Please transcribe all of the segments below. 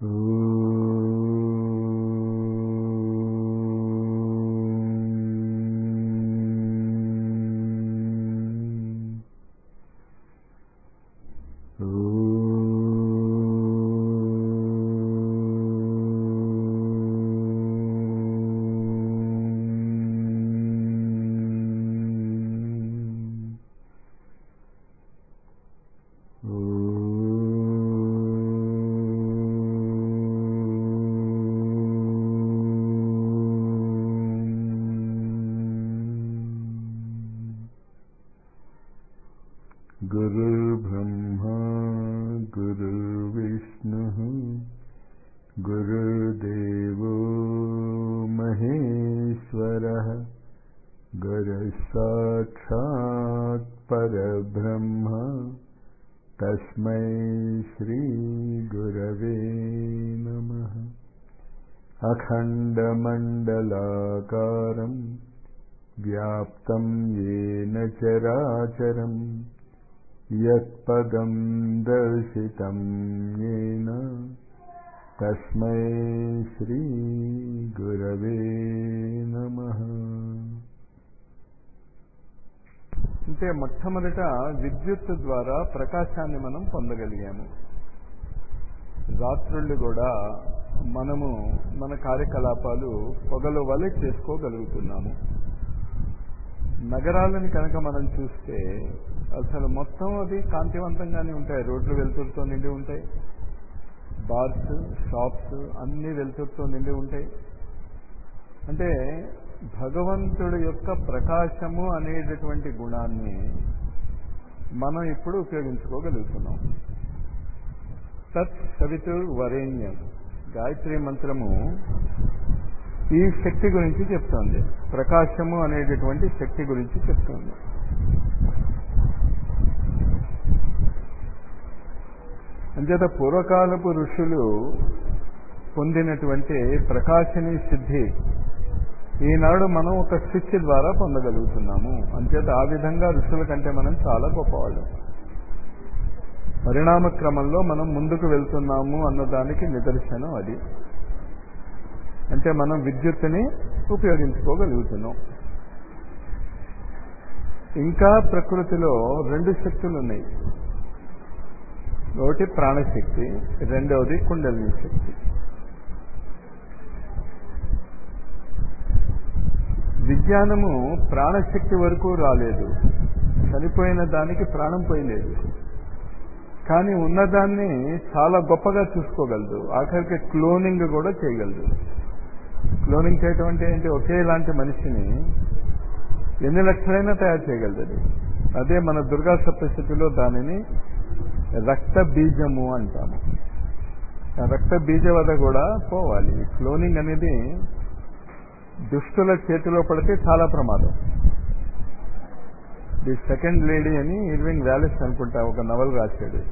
गुरुर्ब्रह्मा गुरुर्विष्णुः गुरुर्देवो महेश्वरः गुरुसाक्षात् परब्रह्म तस्मै श्रीगुरवे नमः अखण्डमण्डलाकारम् व्याप्तं येन चराचरम् यत्पदं दर्शितं येन तस्मै श्रीगुरवे नमः అంటే మొట్టమొదట విద్యుత్ ద్వారా ప్రకాశాన్ని మనం పొందగలిగాము రాత్రుళ్ళు కూడా మనము మన కార్యకలాపాలు పొగలు వలె చేసుకోగలుగుతున్నాము నగరాలను కనుక మనం చూస్తే అసలు మొత్తం అది కాంతివంతంగానే ఉంటాయి రోడ్లు వెలుతురుతో నిండి ఉంటాయి బార్స్ షాప్స్ అన్ని వెలుతురుతో నిండి ఉంటాయి అంటే భగవంతుడి యొక్క ప్రకాశము అనేటటువంటి గుణాన్ని మనం ఇప్పుడు ఉపయోగించుకోగలుగుతున్నాం తత్ సవితుర్ వరేణ్యం గాయత్రి మంత్రము ఈ శక్తి గురించి చెప్తోంది ప్రకాశము అనేటటువంటి శక్తి గురించి చెప్తోంది అంచేత పూర్వకాలపు ఋషులు పొందినటువంటి ప్రకాశని సిద్ధి ఈనాడు మనం ఒక స్విచ్ ద్వారా పొందగలుగుతున్నాము అంచేత ఆ విధంగా ఋషుల కంటే మనం చాలా గొప్పవాళ్ళం పరిణామ క్రమంలో మనం ముందుకు వెళ్తున్నాము అన్నదానికి నిదర్శనం అది అంటే మనం విద్యుత్తుని ఉపయోగించుకోగలుగుతున్నాం ఇంకా ప్రకృతిలో రెండు శక్తులు ఉన్నాయి ఒకటి ప్రాణశక్తి రెండవది కుండలిని శక్తి విజ్ఞానము ప్రాణశక్తి వరకు రాలేదు చనిపోయిన దానికి ప్రాణం పోయలేదు కానీ ఉన్నదాన్ని చాలా గొప్పగా చూసుకోగలదు ఆఖరికి క్లోనింగ్ కూడా చేయగలదు క్లోనింగ్ చేయటం అంటే ఏంటి ఒకేలాంటి మనిషిని ఎన్ని లక్షలైనా తయారు చేయగలదు అది అదే మన దుర్గా సప్తశతిలో దానిని రక్త బీజము అంటాము ఆ రక్త బీజవద కూడా పోవాలి క్లోనింగ్ అనేది దుష్టుల చేతిలో పడితే చాలా ప్రమాదం ది సెకండ్ లేడీ అని ఇర్వింగ్ వ్యాలిస్ అనుకుంటా ఒక నవల్ రాశాడు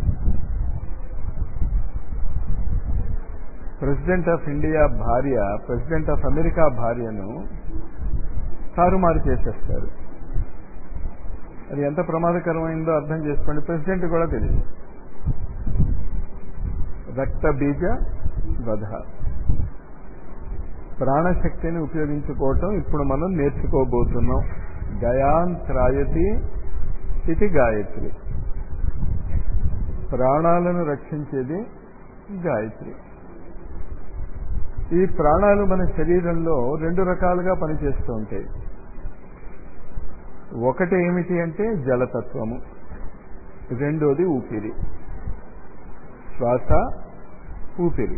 ప్రెసిడెంట్ ఆఫ్ ఇండియా భార్య ప్రెసిడెంట్ ఆఫ్ అమెరికా భార్యను తారుమారు చేసేస్తారు అది ఎంత ప్రమాదకరమైందో అర్థం చేసుకోండి ప్రెసిడెంట్ కూడా తెలియదు రక్త బీజ వధ ప్రాణశక్తిని ఉపయోగించుకోవటం ఇప్పుడు మనం నేర్చుకోబోతున్నాం గయాంత్రాయతి ఇది గాయత్రి ప్రాణాలను రక్షించేది గాయత్రి ఈ ప్రాణాలు మన శరీరంలో రెండు రకాలుగా పనిచేస్తూ ఉంటాయి ఒకటి ఏమిటి అంటే జలతత్వము రెండోది ఊపిరి శ్వాస ఊపిరి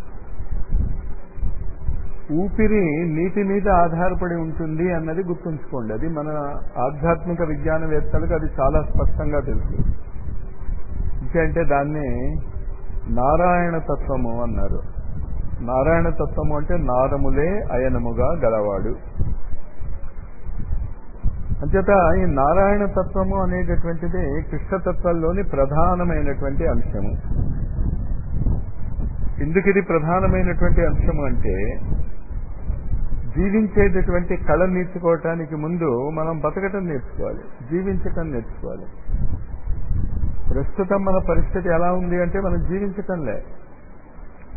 ఊపిరి నీటి మీద ఆధారపడి ఉంటుంది అన్నది గుర్తుంచుకోండి అది మన ఆధ్యాత్మిక విజ్ఞానవేత్తలకు అది చాలా స్పష్టంగా తెలుసు ఇంకంటే దాన్ని నారాయణ తత్వము అన్నారు నారాయణ తత్వము అంటే నారములే అయనముగా గలవాడు అంచేత ఈ నారాయణ తత్వము అనేటటువంటిది కృష్ణతత్వంలోని ప్రధానమైనటువంటి అంశము ఎందుకు ఇది ప్రధానమైనటువంటి అంశము అంటే జీవించేటటువంటి కళ నేర్చుకోవటానికి ముందు మనం బతకటం నేర్చుకోవాలి జీవించటం నేర్చుకోవాలి ప్రస్తుతం మన పరిస్థితి ఎలా ఉంది అంటే మనం జీవించటంలే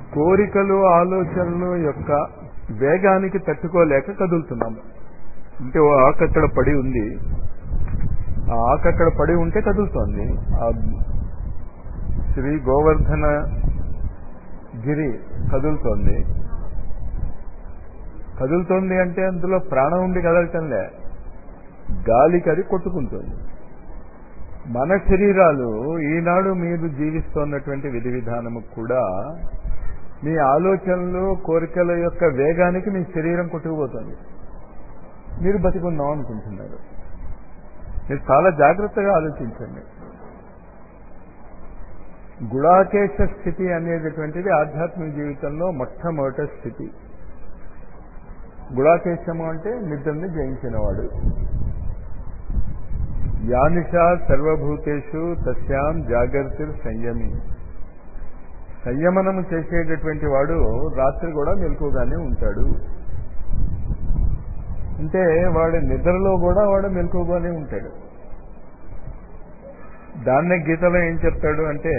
కోరికలు ఆలోచనలు యొక్క వేగానికి తట్టుకోలేక కదులుతున్నాము అంటే ఓ ఆకు అక్కడ పడి ఉంది ఆ ఆకు అక్కడ పడి ఉంటే కదులుతోంది ఆ శ్రీ గోవర్ధన గిరి కదులుతోంది కదులుతోంది అంటే అందులో ప్రాణం ఉండి కదలటంలే గాలికి అది కొట్టుకుంటుంది మన శరీరాలు ఈనాడు మీరు జీవిస్తున్నటువంటి విధి విధానము కూడా మీ ఆలోచనలు కోరికల యొక్క వేగానికి మీ శరీరం కొట్టుకుపోతుంది మీరు బతికుందాం అనుకుంటున్నారు మీరు చాలా జాగ్రత్తగా ఆలోచించండి గుడాకేశ స్థితి అనేటటువంటిది ఆధ్యాత్మిక జీవితంలో మొట్టమొదటి స్థితి గుడాకేశము అంటే నిద్రని జయించినవాడు యానిష సర్వభూతేషు తస్యాం జాగర్తిర్ సంయమి సంయమనము చేసేటటువంటి వాడు రాత్రి కూడా మెలకుగానే ఉంటాడు అంటే వాడి నిద్రలో కూడా వాడు మెలకుగానే ఉంటాడు దాన్నే గీతలో ఏం చెప్తాడు అంటే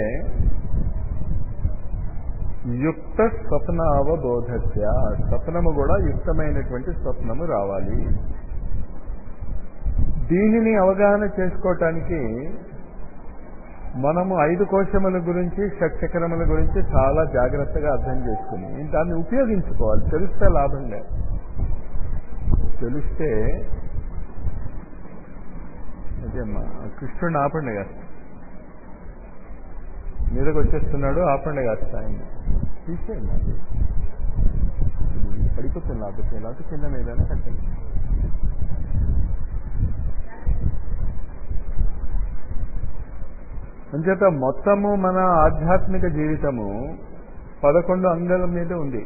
యుక్త స్వప్న అవబోధస్య స్వప్నము కూడా యుక్తమైనటువంటి స్వప్నము రావాలి దీనిని అవగాహన చేసుకోవటానికి మనము ఐదు కోశముల గురించి షట్చక్రముల గురించి చాలా జాగ్రత్తగా అర్థం చేసుకుని దాన్ని ఉపయోగించుకోవాలి తెలిస్తే లాభం లేదు తెలిస్తే అదేమ్మా కృష్ణుడిని ఆపండి కాస్త మీదకి వచ్చేస్తున్నాడు ఆపండి కాస్త ఆయన తీసేయండి అది పడిపోతుంది లేకపోతే లేకపోతే కింద మీదనే కట్టండి అంచేత మొత్తము మన ఆధ్యాత్మిక జీవితము పదకొండు అంగాల మీద ఉంది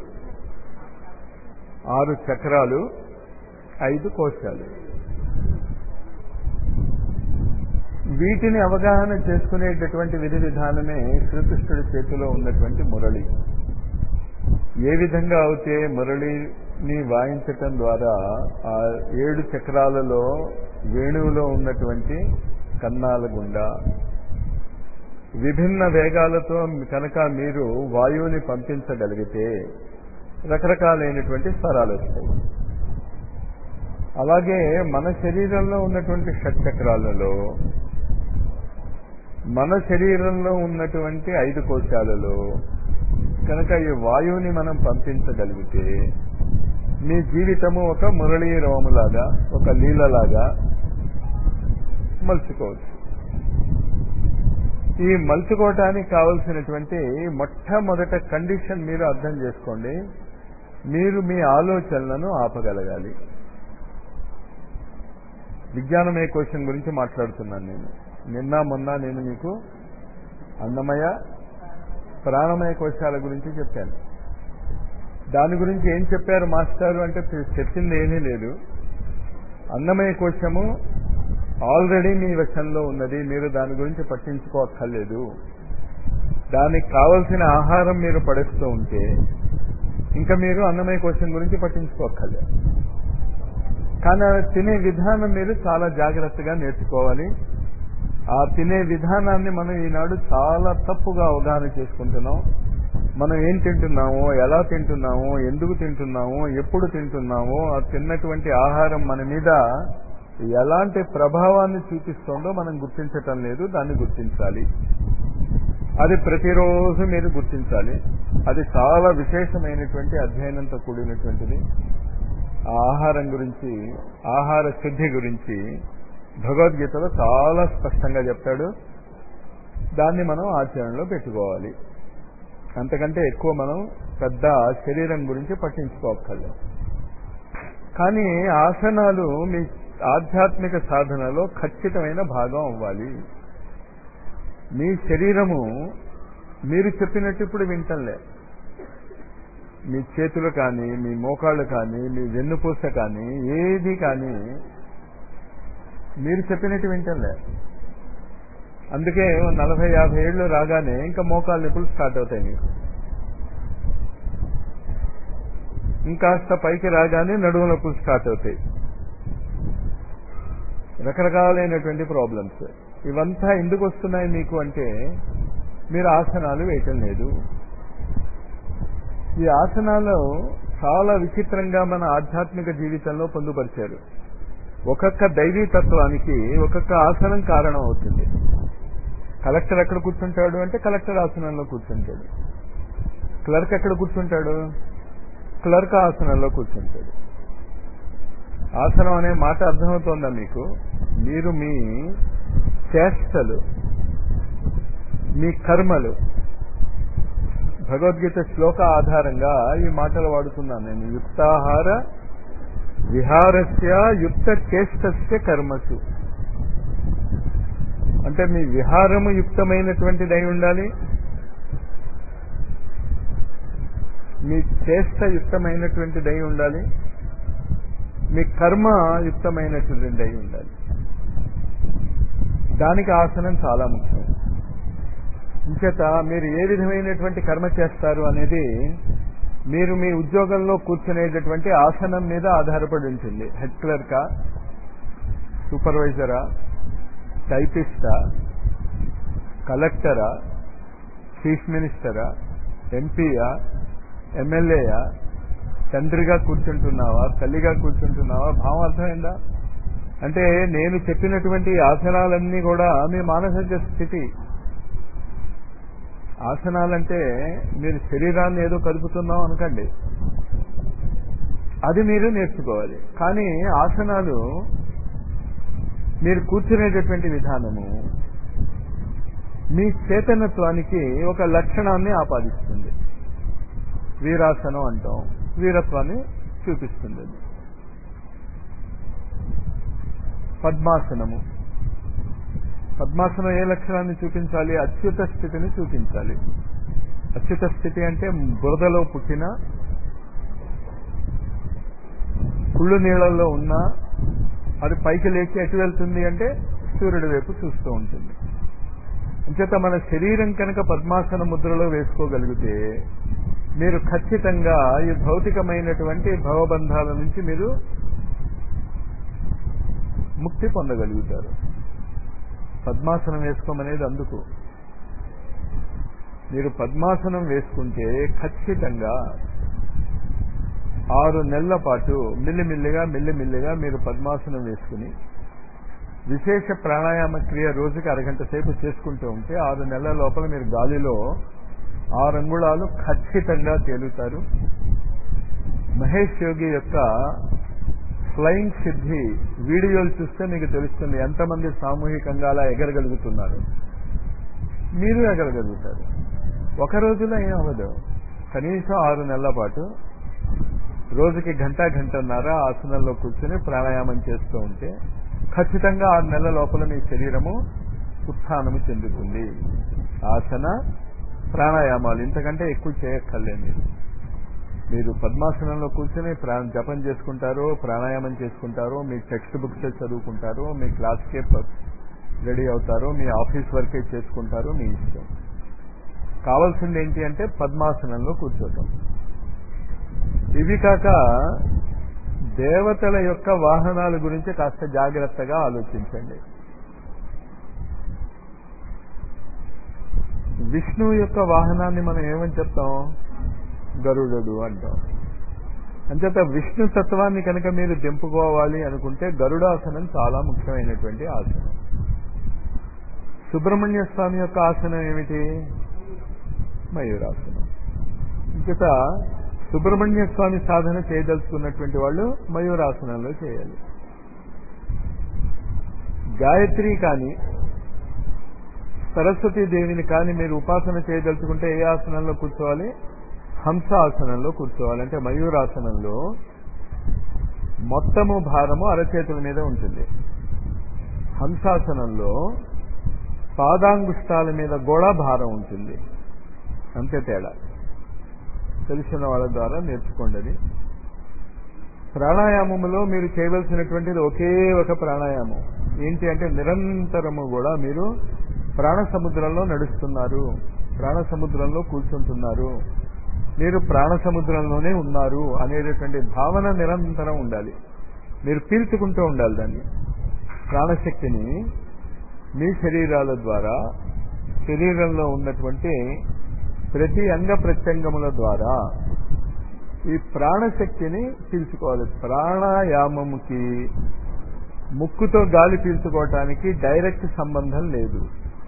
ఆరు చక్రాలు ఐదు కోశాలు వీటిని అవగాహన చేసుకునేటటువంటి విధి విధానమే శ్రీకృష్ణుడి చేతిలో ఉన్నటువంటి మురళి ఏ విధంగా అయితే మురళిని వాయించటం ద్వారా ఆ ఏడు చక్రాలలో వేణువులో ఉన్నటువంటి కన్నాల గుండా విభిన్న వేగాలతో కనుక మీరు వాయువుని పంపించగలిగితే రకరకాలైనటువంటి స్వరాలు వస్తాయి అలాగే మన శరీరంలో ఉన్నటువంటి షట్చక్రాలలో మన శరీరంలో ఉన్నటువంటి ఐదు కోశాలలో కనుక ఈ వాయువుని మనం పంపించగలిగితే మీ జీవితము ఒక మురళీ రవములాగా ఒక లీలలాగా మలుచుకోవచ్చు ఈ మలుచుకోవటానికి కావలసినటువంటి మొట్టమొదట కండిషన్ మీరు అర్థం చేసుకోండి మీరు మీ ఆలోచనలను ఆపగలగాలి విజ్ఞానమయ క్వశ్చన్ గురించి మాట్లాడుతున్నాను నేను నిన్న మొన్న నేను మీకు అన్నమయ ప్రాణమయ కోశాల గురించి చెప్పాను దాని గురించి ఏం చెప్పారు మాస్టారు అంటే చెప్పింది ఏమీ లేదు అన్నమయ కోశము ఆల్రెడీ మీ వశంలో ఉన్నది మీరు దాని గురించి పట్టించుకోక్కర్లేదు దానికి కావలసిన ఆహారం మీరు పడేస్తూ ఉంటే ఇంకా మీరు అన్నమయ కోశం గురించి పట్టించుకోక్కర్లేదు కానీ తినే విధానం మీరు చాలా జాగ్రత్తగా నేర్చుకోవాలి ఆ తినే విధానాన్ని మనం ఈనాడు చాలా తప్పుగా అవగాహన చేసుకుంటున్నాం మనం ఏం తింటున్నామో ఎలా తింటున్నామో ఎందుకు తింటున్నామో ఎప్పుడు తింటున్నామో ఆ తిన్నటువంటి ఆహారం మన మీద ఎలాంటి ప్రభావాన్ని చూపిస్తుందో మనం గుర్తించటం లేదు దాన్ని గుర్తించాలి అది ప్రతిరోజు మీరు గుర్తించాలి అది చాలా విశేషమైనటువంటి అధ్యయనంతో కూడినటువంటిది ఆ ఆహారం గురించి ఆహార శుద్ధి గురించి భగవద్గీతలో చాలా స్పష్టంగా చెప్తాడు దాన్ని మనం ఆచరణలో పెట్టుకోవాలి అంతకంటే ఎక్కువ మనం పెద్ద శరీరం గురించి పట్టించుకోక్కర్లేదు కానీ ఆసనాలు మీ ఆధ్యాత్మిక సాధనలో ఖచ్చితమైన భాగం అవ్వాలి మీ శరీరము మీరు చెప్పినట్టు ఇప్పుడు వింటంలే మీ చేతులు కానీ మీ మోకాళ్ళు కానీ మీ వెన్నుపూస కానీ ఏది కానీ మీరు చెప్పినట్టు వింటంలే అందుకే నలభై యాభై ఏళ్ళు రాగానే ఇంకా మోకాళ్ళ నొప్పులు స్టార్ట్ అవుతాయి మీకు ఇంకాస్త పైకి రాగానే నడుము నొప్పులు స్టార్ట్ అవుతాయి రకరకాలైనటువంటి ప్రాబ్లమ్స్ ఇవంతా ఎందుకు వస్తున్నాయి మీకు అంటే మీరు ఆసనాలు వేయటం లేదు ఈ ఆసనాలు చాలా విచిత్రంగా మన ఆధ్యాత్మిక జీవితంలో పొందుపరిచారు ఒక్కొక్క దైవీ తత్వానికి ఒక్కొక్క ఆసనం కారణం అవుతుంది కలెక్టర్ ఎక్కడ కూర్చుంటాడు అంటే కలెక్టర్ ఆసనంలో కూర్చుంటాడు క్లర్క్ ఎక్కడ కూర్చుంటాడు క్లర్క్ ఆసనంలో కూర్చుంటాడు ఆసనం అనే మాట అర్థమవుతోందా మీకు మీరు మీ చేష్టలు మీ కర్మలు భగవద్గీత శ్లోక ఆధారంగా ఈ మాటలు వాడుతున్నాను నేను యుక్తాహార విహారస్య యుక్త చేష్టస్య కర్మసు అంటే మీ విహారము యుక్తమైనటువంటిదై ఉండాలి మీ చేష్ట యుక్తమైనటువంటిదై ఉండాలి మీ కర్మ యుక్తమైనటువంటిదై ఉండాలి దానికి ఆసనం చాలా ముఖ్యం ఇంచేత మీరు ఏ విధమైనటువంటి కర్మ చేస్తారు అనేది మీరు మీ ఉద్యోగంలో కూర్చునేటటువంటి ఆసనం మీద ఆధారపడి ఉంటుంది హెడ్ క్లర్కా సూపర్వైజరా టైపిస్టా కలెక్టరా చీఫ్ మినిస్టరా ఎంపీయా ఎమ్మెల్యేయా తండ్రిగా కూర్చుంటున్నావా తల్లిగా కూర్చుంటున్నావా భావం అర్థమైందా అంటే నేను చెప్పినటువంటి ఆసనాలన్నీ కూడా మీ మానసిక స్థితి ఆసనాలంటే మీరు శరీరాన్ని ఏదో కదుపుతున్నాం అనకండి అది మీరు నేర్చుకోవాలి కానీ ఆసనాలు మీరు కూర్చునేటటువంటి విధానము మీ చేతనత్వానికి ఒక లక్షణాన్ని ఆపాదిస్తుంది వీరాసనం అంటాం వీరత్వాన్ని చూపిస్తుంది అది పద్మాసనము పద్మాసనం ఏ లక్షణాన్ని చూపించాలి అచ్యుత స్థితిని చూపించాలి అచ్యుత స్థితి అంటే బురదలో పుట్టిన కుళ్ళు నీళ్ళల్లో ఉన్న అది పైకి లేచి ఎటు వెళ్తుంది అంటే సూర్యుడి వైపు చూస్తూ ఉంటుంది అంచేత మన శరీరం కనుక పద్మాసన ముద్రలో వేసుకోగలిగితే మీరు ఖచ్చితంగా ఈ భౌతికమైనటువంటి భవబంధాల నుంచి మీరు ముక్తి పొందగలుగుతారు పద్మాసనం వేసుకోమనేది అందుకు మీరు పద్మాసనం వేసుకుంటే ఖచ్చితంగా ఆరు నెలల పాటు మిల్లిమిల్లిగా మిల్లిమిల్లిగా మీరు పద్మాసనం వేసుకుని విశేష ప్రాణాయామ క్రియ రోజుకి అరగంట సేపు చేసుకుంటూ ఉంటే ఆరు నెలల లోపల మీరు గాలిలో ఆరు అంగుళాలు ఖచ్చితంగా తేలుతారు మహేష్ యోగి యొక్క ఫ్లయింగ్ సిద్ధి వీడియోలు చూస్తే మీకు తెలుస్తుంది ఎంతమంది సామూహికంగా అలా ఎగరగలుగుతున్నారు మీరు ఎగరగలుగుతారు ఒక రోజులో ఏం అవ్వదు కనీసం ఆరు నెలల పాటు రోజుకి గంట గంటన్నర ఆసనంలో కూర్చుని ప్రాణాయామం చేస్తూ ఉంటే ఖచ్చితంగా ఆరు నెలల లోపల మీ శరీరము ఉత్థానము చెందుతుంది ఆసన ప్రాణాయామాలు ఇంతకంటే ఎక్కువ చేయక్కర్లేదు మీరు మీరు పద్మాసనంలో కూర్చొని ప్రా జపం చేసుకుంటారో ప్రాణాయామం చేసుకుంటారో మీ టెక్స్ట్ బుక్స్ చదువుకుంటారో మీ క్లాస్కే రెడీ అవుతారో మీ ఆఫీస్ వర్కే చేసుకుంటారో మీ ఇష్టం కావాల్సింది ఏంటి అంటే పద్మాసనంలో కూర్చోటం ఇవి కాక దేవతల యొక్క వాహనాల గురించి కాస్త జాగ్రత్తగా ఆలోచించండి విష్ణువు యొక్క వాహనాన్ని మనం ఏమని చెప్తాం గరుడు అంటాం అంచేత విష్ణు తత్వాన్ని కనుక మీరు దింపుకోవాలి అనుకుంటే గరుడాసనం చాలా ముఖ్యమైనటువంటి ఆసనం సుబ్రహ్మణ్య స్వామి యొక్క ఆసనం ఏమిటి మయూరాసనం ఇంకత సుబ్రహ్మణ్య స్వామి సాధన చేయదలుచుకున్నటువంటి వాళ్ళు మయూరాసనంలో చేయాలి గాయత్రి కానీ సరస్వతీ దేవిని కానీ మీరు ఉపాసన చేయదలుచుకుంటే ఏ ఆసనంలో కూర్చోవాలి హంస ఆసనంలో కూర్చోవాలి అంటే మయూరాసనంలో మొత్తము భారము అరచేతుల మీద ఉంటుంది హంసాసనంలో పాదాంగుష్టాల మీద కూడా భారం ఉంటుంది అంతే తేడా తెలిసిన వాళ్ళ ద్వారా నేర్చుకోండి అది ప్రాణాయామములో మీరు చేయవలసినటువంటిది ఒకే ఒక ప్రాణాయామం ఏంటి అంటే నిరంతరము కూడా మీరు ప్రాణ సముద్రంలో నడుస్తున్నారు ప్రాణ సముద్రంలో కూర్చుంటున్నారు మీరు ప్రాణ సముద్రంలోనే ఉన్నారు అనేటటువంటి భావన నిరంతరం ఉండాలి మీరు పీల్చుకుంటూ ఉండాలి దాన్ని ప్రాణశక్తిని మీ శరీరాల ద్వారా శరీరంలో ఉన్నటువంటి ప్రతి అంగ ప్రత్యంగముల ద్వారా ఈ ప్రాణశక్తిని పీల్చుకోవాలి ప్రాణాయామముకి ముక్కుతో గాలి పీల్చుకోవటానికి డైరెక్ట్ సంబంధం లేదు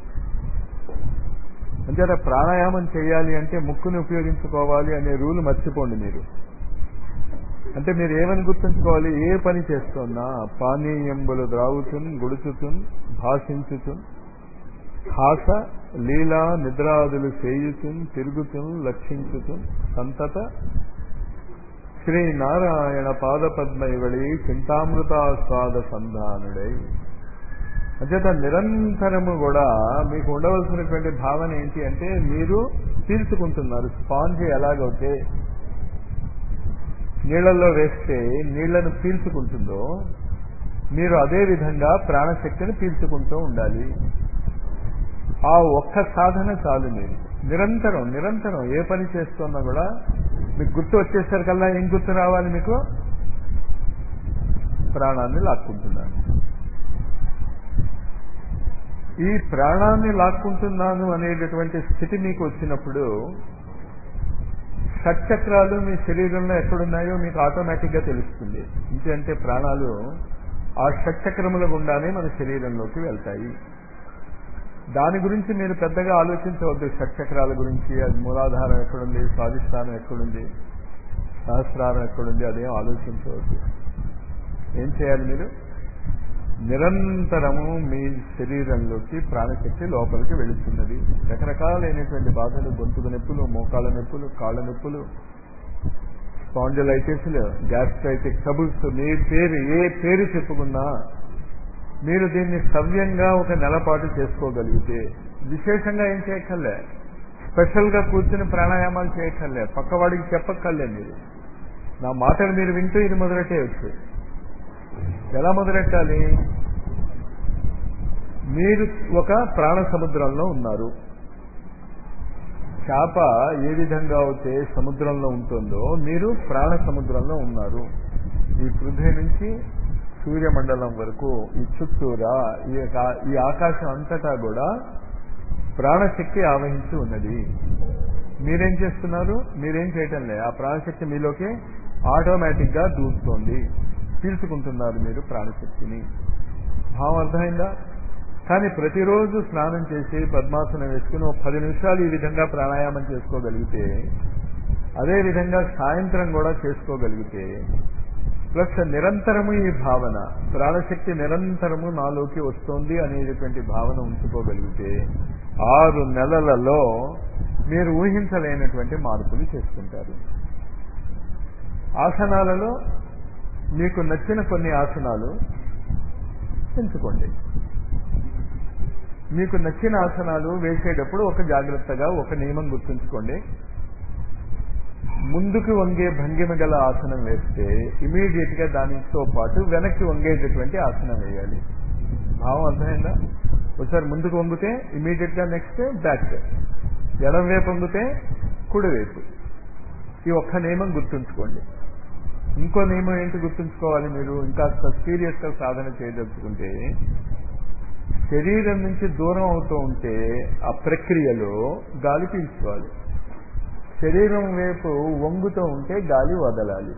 అంటే ప్రాణాయామం చేయాలి అంటే ముక్కుని ఉపయోగించుకోవాలి అనే రూల్ మర్చిపోండి మీరు అంటే మీరు ఏమని గుర్తుంచుకోవాలి ఏ పని చేస్తున్నా పానీయంబులు ద్రావుతున్ గుడుచుతున్ భాషించుతున్ హాస లీలా నిద్రాదులు చేయుతున్ తిరుగుతున్ లక్షించుతున్ సంతత శ్రీ నారాయణ పాదపద్మైవళి చింతామృతాస్వాద సంధానుడై అచేత నిరంతరము కూడా మీకు ఉండవలసినటువంటి భావన ఏంటి అంటే మీరు పీల్చుకుంటున్నారు స్పాంజ్ ఎలాగైతే నీళ్లలో వేస్తే నీళ్లను పీల్చుకుంటుందో మీరు అదే విధంగా ప్రాణశక్తిని పీల్చుకుంటూ ఉండాలి ఆ ఒక్క సాధన చాలు మీరు నిరంతరం నిరంతరం ఏ పని చేస్తున్నా కూడా మీకు గుర్తు వచ్చేసరికల్లా ఏం గుర్తు రావాలి మీకు ప్రాణాన్ని లాక్కుంటున్నాను ఈ ప్రాణాన్ని లాక్కుంటున్నాను అనేటటువంటి స్థితి మీకు వచ్చినప్పుడు షట్చక్రాలు మీ శరీరంలో ఎక్కడున్నాయో మీకు ఆటోమేటిక్గా తెలుస్తుంది ఇంకంటే ప్రాణాలు ఆ షట్చక్రముల గుండానే మన శరీరంలోకి వెళ్తాయి దాని గురించి మీరు పెద్దగా ఆలోచించవద్దు షట్చక్రాల గురించి అది మూలాధారం ఎక్కడుంది స్వాధిష్టానం ఎక్కడుంది సహస్రారం ఎక్కడుంది అదేం ఆలోచించవద్దు ఏం చేయాలి మీరు నిరంతరము మీ శరీరంలోకి ప్రాణశక్తి లోపలికి వెళుతున్నది రకరకాలైనటువంటి బాధలు గొంతుకు నొప్పులు మోకాళ్ళ నొప్పులు కాళ్ళ నొప్పులు స్పాండిలైటిస్లు గ్యాస్ట్రైటిక్ ట్రబుల్స్ మీ పేరు ఏ పేరు చెప్పుకున్నా మీరు దీన్ని సవ్యంగా ఒక నెలపాటు చేసుకోగలిగితే విశేషంగా ఏం చేయక్కర్లే స్పెషల్గా కూర్చుని ప్రాణాయామాలు చేయక్కర్లే పక్కవాడికి చెప్పక్కర్లే మీరు నా మాటలు మీరు వింటూ ఇది మొదలెట్టేయచ్చు ఎలా మొదలెట్టాలి మీరు ఒక ప్రాణ సముద్రంలో ఉన్నారు చేప ఏ విధంగా అయితే సముద్రంలో ఉంటుందో మీరు ప్రాణ సముద్రంలో ఉన్నారు ఈ పృథ్వీ నుంచి సూర్యమండలం వరకు ఈ చుట్టూరా ఈ ఈ ఆకాశం అంతటా కూడా ప్రాణశక్తి ఆవహించి ఉన్నది మీరేం చేస్తున్నారు మీరేం చేయటం లే ఆ ప్రాణశక్తి మీలోకి ఆటోమేటిక్ గా దూరుతోంది పీల్చుకుంటున్నారు మీరు ప్రాణశక్తిని భావం అర్థమైందా కానీ ప్రతిరోజు స్నానం చేసి పద్మాసనం వేసుకుని ఒక పది నిమిషాలు ఈ విధంగా ప్రాణాయామం చేసుకోగలిగితే అదే విధంగా సాయంత్రం కూడా చేసుకోగలిగితే ప్లస్ నిరంతరము ఈ భావన ప్రాణశక్తి నిరంతరము నాలోకి వస్తోంది అనేటువంటి భావన ఉంచుకోగలిగితే ఆరు నెలలలో మీరు ఊహించలేనటువంటి మార్పులు చేసుకుంటారు ఆసనాలలో మీకు నచ్చిన కొన్ని ఆసనాలు ఎంచుకోండి మీకు నచ్చిన ఆసనాలు వేసేటప్పుడు ఒక జాగ్రత్తగా ఒక నియమం గుర్తుంచుకోండి ముందుకు వంగే భంగిమ గల ఆసనం వేస్తే ఇమీడియట్ గా దానితో పాటు వెనక్కి వంగేటటువంటి ఆసనం వేయాలి భావం అర్థమైందా ఒకసారి ముందుకు వంగితే ఇమీడియట్ గా నెక్స్ట్ బ్యాక్ ఎడం వైపు వంగితే కుడివైపు ఈ ఒక్క నియమం గుర్తుంచుకోండి ఇంకో నియమం ఏంటి గుర్తుంచుకోవాలి మీరు ఇంకా సీరియస్ గా సాధన చేయదలుచుకుంటే శరీరం నుంచి దూరం అవుతూ ఉంటే ఆ ప్రక్రియలో గాలి పీల్చుకోవాలి శరీరం వైపు వంగుతూ ఉంటే గాలి వదలాలి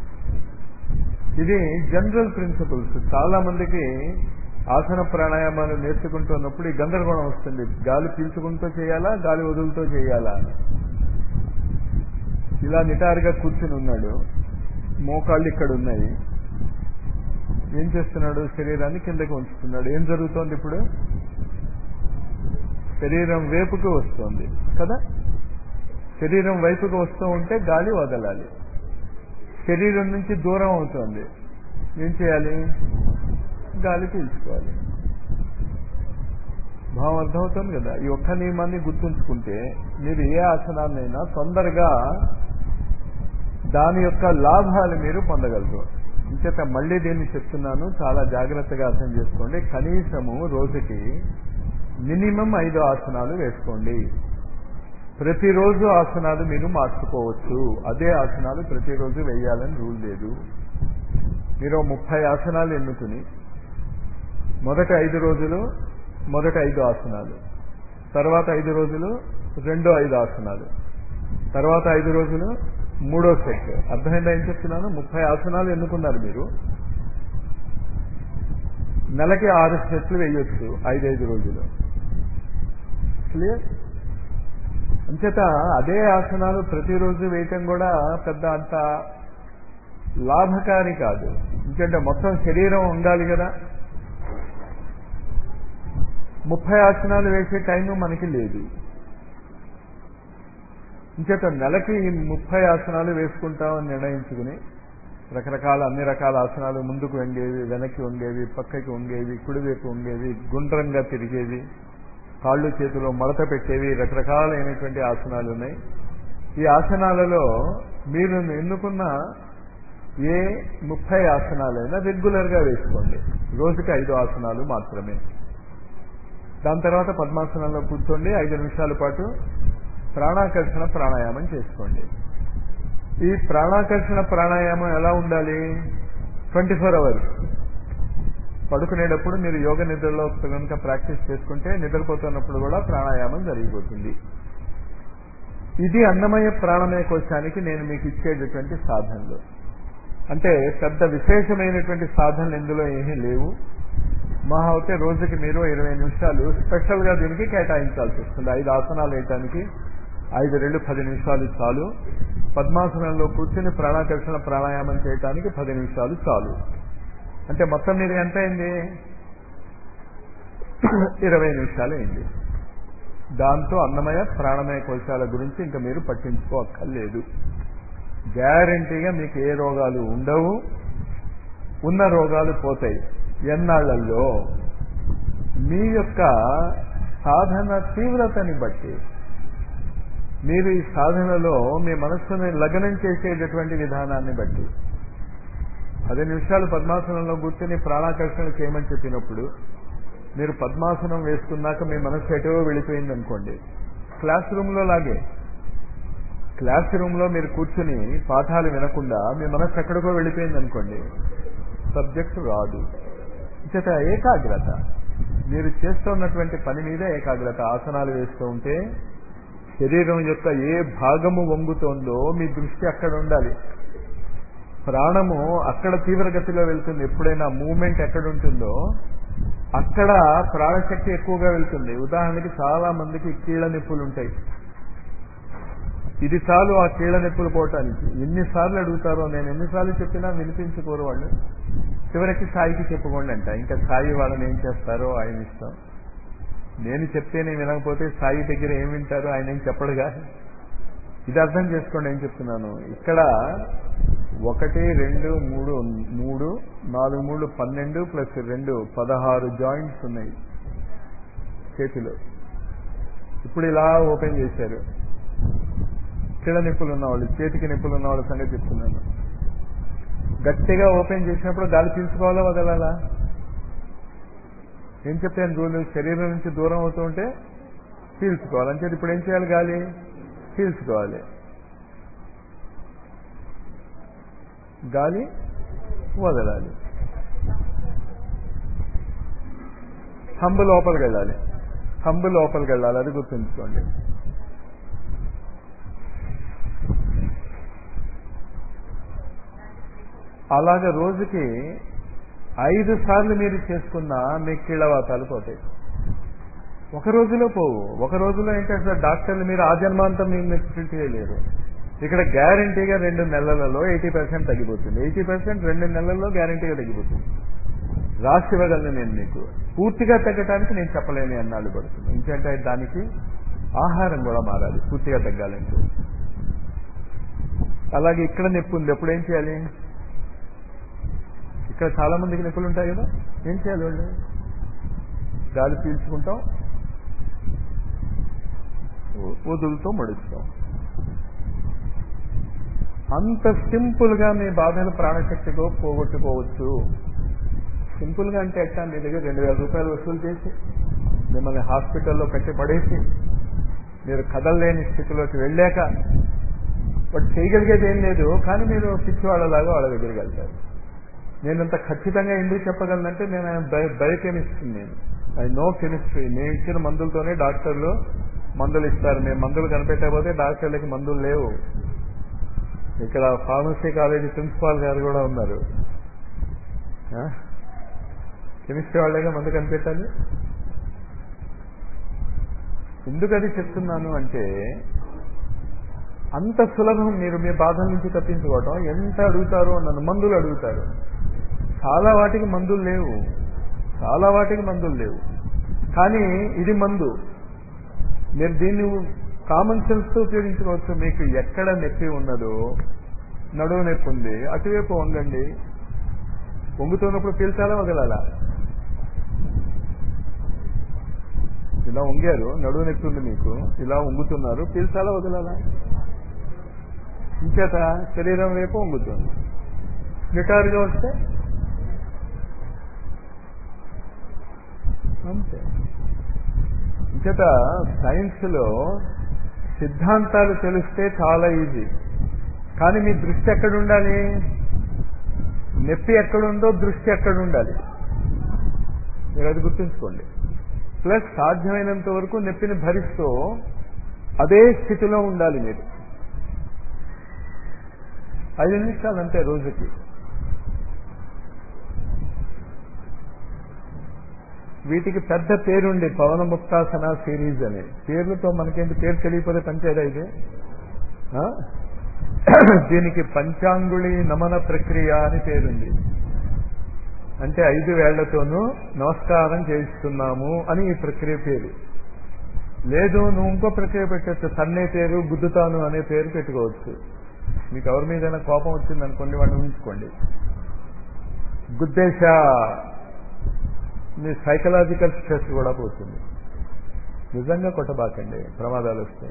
ఇది జనరల్ ప్రిన్సిపల్స్ చాలా మందికి ఆసన ప్రాణాయామాలు నేర్చుకుంటున్నప్పుడు ఈ గందరగోళం వస్తుంది గాలి పీల్చుకుంటూ చేయాలా గాలి వదులుతూ చేయాలా ఇలా నిటారుగా కూర్చుని ఉన్నాడు మోకాళ్ళు ఇక్కడ ఉన్నాయి ఏం చేస్తున్నాడు శరీరాన్ని కిందకి ఉంచుతున్నాడు ఏం జరుగుతోంది ఇప్పుడు శరీరం వైపుకు వస్తోంది కదా శరీరం వైపుకు వస్తూ ఉంటే గాలి వదలాలి శరీరం నుంచి దూరం అవుతోంది ఏం చేయాలి గాలి పీల్చుకోవాలి భావం అర్థమవుతుంది కదా ఈ ఒక్క నియమాన్ని గుర్తుంచుకుంటే మీరు ఏ ఆసనాన్నైనా తొందరగా దాని యొక్క లాభాలు మీరు పొందగలరు ఇంచేత మళ్ళీ దీన్ని చెప్తున్నాను చాలా జాగ్రత్తగా అర్థం చేసుకోండి కనీసము రోజుకి మినిమం ఐదు ఆసనాలు వేసుకోండి ప్రతిరోజు ఆసనాలు మీరు మార్చుకోవచ్చు అదే ఆసనాలు ప్రతిరోజు వేయాలని రూల్ లేదు మీరు ముప్పై ఆసనాలు ఎన్నుకుని మొదటి ఐదు రోజులు మొదటి ఐదు ఆసనాలు తర్వాత ఐదు రోజులు రెండో ఐదు ఆసనాలు తర్వాత ఐదు రోజులు మూడో సెట్ అర్థమైందా ఏం చెప్తున్నాను ముప్పై ఆసనాలు ఎన్నుకున్నారు మీరు నెలకి ఆరు సెట్లు వేయొచ్చు ఐదైదు రోజులు క్లియర్ అంచేత అదే ఆసనాలు ప్రతిరోజు వేయటం కూడా పెద్ద అంత లాభకారి కాదు ఎందుకంటే మొత్తం శరీరం ఉండాలి కదా ముప్పై ఆసనాలు వేసే టైం మనకి లేదు ఇంచేత నెలకి ముప్పై ఆసనాలు వేసుకుంటామని నిర్ణయించుకుని రకరకాల అన్ని రకాల ఆసనాలు ముందుకు వంగేవి వెనక్కి వంగేవి పక్కకి వంగేవి కుడివైపు వంగేవి గుండ్రంగా తిరిగేవి కాళ్ళు చేతులు మడత పెట్టేవి రకరకాలైనటువంటి ఆసనాలు ఉన్నాయి ఈ ఆసనాలలో మీరు ఎన్నుకున్న ఏ ముప్పై ఆసనాలైనా రెగ్యులర్గా వేసుకోండి రోజుకి ఐదు ఆసనాలు మాత్రమే దాని తర్వాత పద్మాసనంలో కూర్చోండి ఐదు నిమిషాల పాటు ప్రాణాకర్షణ ప్రాణాయామం చేసుకోండి ఈ ప్రాణాకర్షణ ప్రాణాయామం ఎలా ఉండాలి ట్వంటీ ఫోర్ అవర్స్ పడుకునేటప్పుడు మీరు యోగ నిద్రలో కనుక ప్రాక్టీస్ చేసుకుంటే నిద్రపోతున్నప్పుడు కూడా ప్రాణాయామం జరిగిపోతుంది ఇది అన్నమయ ప్రాణమయ కోశానికి నేను మీకు ఇచ్చేటటువంటి సాధనలు అంటే పెద్ద విశేషమైనటువంటి సాధనలు ఇందులో ఏమీ లేవు మహా అయితే రోజుకి మీరు ఇరవై నిమిషాలు స్పెషల్గా దీనికి కేటాయించాల్సి వస్తుంది ఐదు ఆసనాలు వేయటానికి ఐదు రెండు పది నిమిషాలు చాలు పద్మాసనంలో కూర్చుని ప్రాణాకర్షణ ప్రాణాయామం చేయటానికి పది నిమిషాలు చాలు అంటే మొత్తం మీరు ఎంత అయింది ఇరవై నిమిషాలు అయింది దాంతో అన్నమయ ప్రాణమయ కోశాల గురించి ఇంకా మీరు పట్టించుకోక్కర్లేదు గ్యారంటీగా మీకు ఏ రోగాలు ఉండవు ఉన్న రోగాలు పోతాయి ఎన్నాళ్లలో మీ యొక్క సాధన తీవ్రతని బట్టి మీరు ఈ సాధనలో మీ మనస్సుని లగ్నం చేసేటటువంటి విధానాన్ని బట్టి పది నిమిషాలు పద్మాసనంలో కూర్చొని ప్రాణాకర్షణ చేయమని చెప్పినప్పుడు మీరు పద్మాసనం వేసుకున్నాక మీ మనస్సు ఎటో వెళ్ళిపోయింది అనుకోండి క్లాస్ రూమ్లో లాగే క్లాస్ రూమ్లో మీరు కూర్చుని పాఠాలు వినకుండా మీ మనస్సు ఎక్కడికో వెళ్ళిపోయింది అనుకోండి సబ్జెక్ట్ రాదు చేత ఏకాగ్రత మీరు చేస్తున్నటువంటి పని మీద ఏకాగ్రత ఆసనాలు వేస్తూ ఉంటే శరీరం యొక్క ఏ భాగము వంగుతోందో మీ దృష్టి అక్కడ ఉండాలి ప్రాణము అక్కడ తీవ్రగతిలో వెళ్తుంది ఎప్పుడైనా మూమెంట్ ఎక్కడ ఉంటుందో అక్కడ ప్రాణశక్తి ఎక్కువగా వెళ్తుంది ఉదాహరణకి చాలా మందికి కీళ్ళ నొప్పులు ఉంటాయి ఇది చాలు ఆ కీళ్ళ నొప్పులు పోవటానికి ఎన్నిసార్లు అడుగుతారో నేను ఎన్నిసార్లు చెప్పినా వినిపించుకోరు వాళ్ళు చివరికి సాయికి చెప్పుకోండి అంట ఇంకా సాయి వాళ్ళని ఏం చేస్తారో ఆయన ఇష్టం నేను చెప్తేనే వినకపోతే సాయి దగ్గర ఏం వింటారో ఆయన ఏం చెప్పడుగా ఇది అర్థం చేసుకోండి ఏం చెప్తున్నాను ఇక్కడ ఒకటి రెండు మూడు మూడు నాలుగు మూడు పన్నెండు ప్లస్ రెండు పదహారు జాయింట్స్ ఉన్నాయి చేతిలో ఇప్పుడు ఇలా ఓపెన్ చేశారు కిళ్ళ నొప్పులు ఉన్నవాళ్ళు చేతికి నొప్పులు ఉన్న వాళ్ళ సంగతి చెప్తున్నాను గట్టిగా ఓపెన్ చేసినప్పుడు గాలి పీల్చుకోవాలా వదలాలా ఏం చెప్పాను రూలు శరీరం నుంచి దూరం అవుతూ ఉంటే పీల్చుకోవాలి అంటే ఇప్పుడు ఏం చేయాలి గాలి పీల్చుకోవాలి గాలి వదలాలి హంబు లోపలికి వెళ్ళాలి హంబు లోపలికి వెళ్ళాలి అది గుర్తుంచుకోండి అలాగ రోజుకి ఐదు సార్లు మీరు చేసుకున్నా మీ కీళ్ళవాతాలు పోతాయి ఒక రోజులో పోవు ఒక రోజులో ఏంటంటే డాక్టర్లు మీరు ఆ జన్మాంతం మీరు ట్రీట్ చేయలేరు ఇక్కడ గ్యారంటీగా రెండు నెలలలో ఎయిటీ పర్సెంట్ తగ్గిపోతుంది ఎయిటీ పర్సెంట్ రెండు నెలల్లో గ్యారంటీగా తగ్గిపోతుంది రాసి ఇవ్వగలను నేను మీకు పూర్తిగా తగ్గడానికి నేను చెప్పలేని అన్నాళ్ళు పడుతుంది ఎందుకంటే దానికి ఆహారం కూడా మారాలి పూర్తిగా తగ్గాలంటే అలాగే ఇక్కడ నొప్పి ఉంది ఎప్పుడు ఏం చేయాలి ఇక్కడ చాలా మందికి నొప్పులు ఉంటాయి కదా ఏం చేయాలి వాళ్ళు గాలి పీల్చుకుంటాం వదులుతో మడుస్తాం అంత సింపుల్ గా మీ బాధను ప్రాణశక్తితో పోగొట్టుకోవచ్చు సింపుల్ గా అంటే ఎట్టా మీ దగ్గర రెండు వేల రూపాయలు వసూలు చేసి మిమ్మల్ని హాస్పిటల్లో కట్టి పడేసి మీరు కదలలేని స్థితిలోకి వెళ్ళాక వాడు చేయగలిగేది ఏం లేదు కానీ మీరు పిచ్చివాళ్ళలాగా వాళ్ళ దగ్గరికి వెళ్తారు నేనంత ఖచ్చితంగా ఎందుకు చెప్పగలనంటే నేను బయోకెమిస్ట్రీ నేను ఐ నో కెమిస్ట్రీ నేను ఇచ్చిన మందులతోనే డాక్టర్లు మందులు ఇస్తారు మేము మందులు కనిపెట్టకపోతే డాక్టర్లకి మందులు లేవు ఇక్కడ ఫార్మసీ కాలేజీ ప్రిన్సిపాల్ గారు కూడా ఉన్నారు కెమిస్ట్రీ వాళ్ళగా మందు కనిపెట్టాలి ఎందుకు అది చెప్తున్నాను అంటే అంత సులభం మీరు మీ బాధల నుంచి తప్పించుకోవటం ఎంత అడుగుతారో నన్ను మందులు అడుగుతారు చాలా వాటికి మందులు లేవు చాలా వాటికి మందులు లేవు కానీ ఇది మందు మీరు దీన్ని కామన్ సెన్స్తో ఉపయోగించుకోవచ్చు మీకు ఎక్కడ నొప్పి ఉన్నదో నడువు నొప్పి ఉంది అటువైపు వంగండి వంగుతున్నప్పుడు పీల్చాలా వదలాలా ఇలా వంగారు నడువు నొప్పి ఉంది మీకు ఇలా వంగుతున్నారు పీల్చాలా వదలాలా ఇంచేత శరీరం వైపు వంగుతుంది నిటారుగా వస్తే అంతే ఇంచేత సైన్స్లో సిద్ధాంతాలు తెలిస్తే చాలా ఈజీ కానీ మీ దృష్టి ఎక్కడ ఉండాలి నొప్పి ఎక్కడుందో దృష్టి ఎక్కడ ఉండాలి మీరు అది గుర్తుంచుకోండి ప్లస్ సాధ్యమైనంత వరకు నొప్పిని భరిస్తూ అదే స్థితిలో ఉండాలి మీరు ఐదు నిమిషాలు అంతే రోజుకి వీటికి పెద్ద పేరుండి పవన ముక్తాసన సిరీస్ అని పేర్లతో మనకేంటి పేరు తెలియకపోతే పంచేదా ఇది దీనికి పంచాంగుళి నమన ప్రక్రియ అని పేరుంది అంటే ఐదు వేళ్లతోనూ నమస్కారం చేయిస్తున్నాము అని ఈ ప్రక్రియ పేరు లేదు నువ్వు ఇంకో ప్రక్రియ పెట్టచ్చు తన్నే పేరు గుద్దుతాను అనే పేరు పెట్టుకోవచ్చు మీకు ఎవరి మీదైనా కోపం వచ్చింది అనుకోండి వాడిని ఊహించుకోండి గుద్దేశ మీ సైకలాజికల్ స్ట్రెస్ కూడా పోతుంది నిజంగా కొట్టబాకండి ప్రమాదాలు వస్తాయి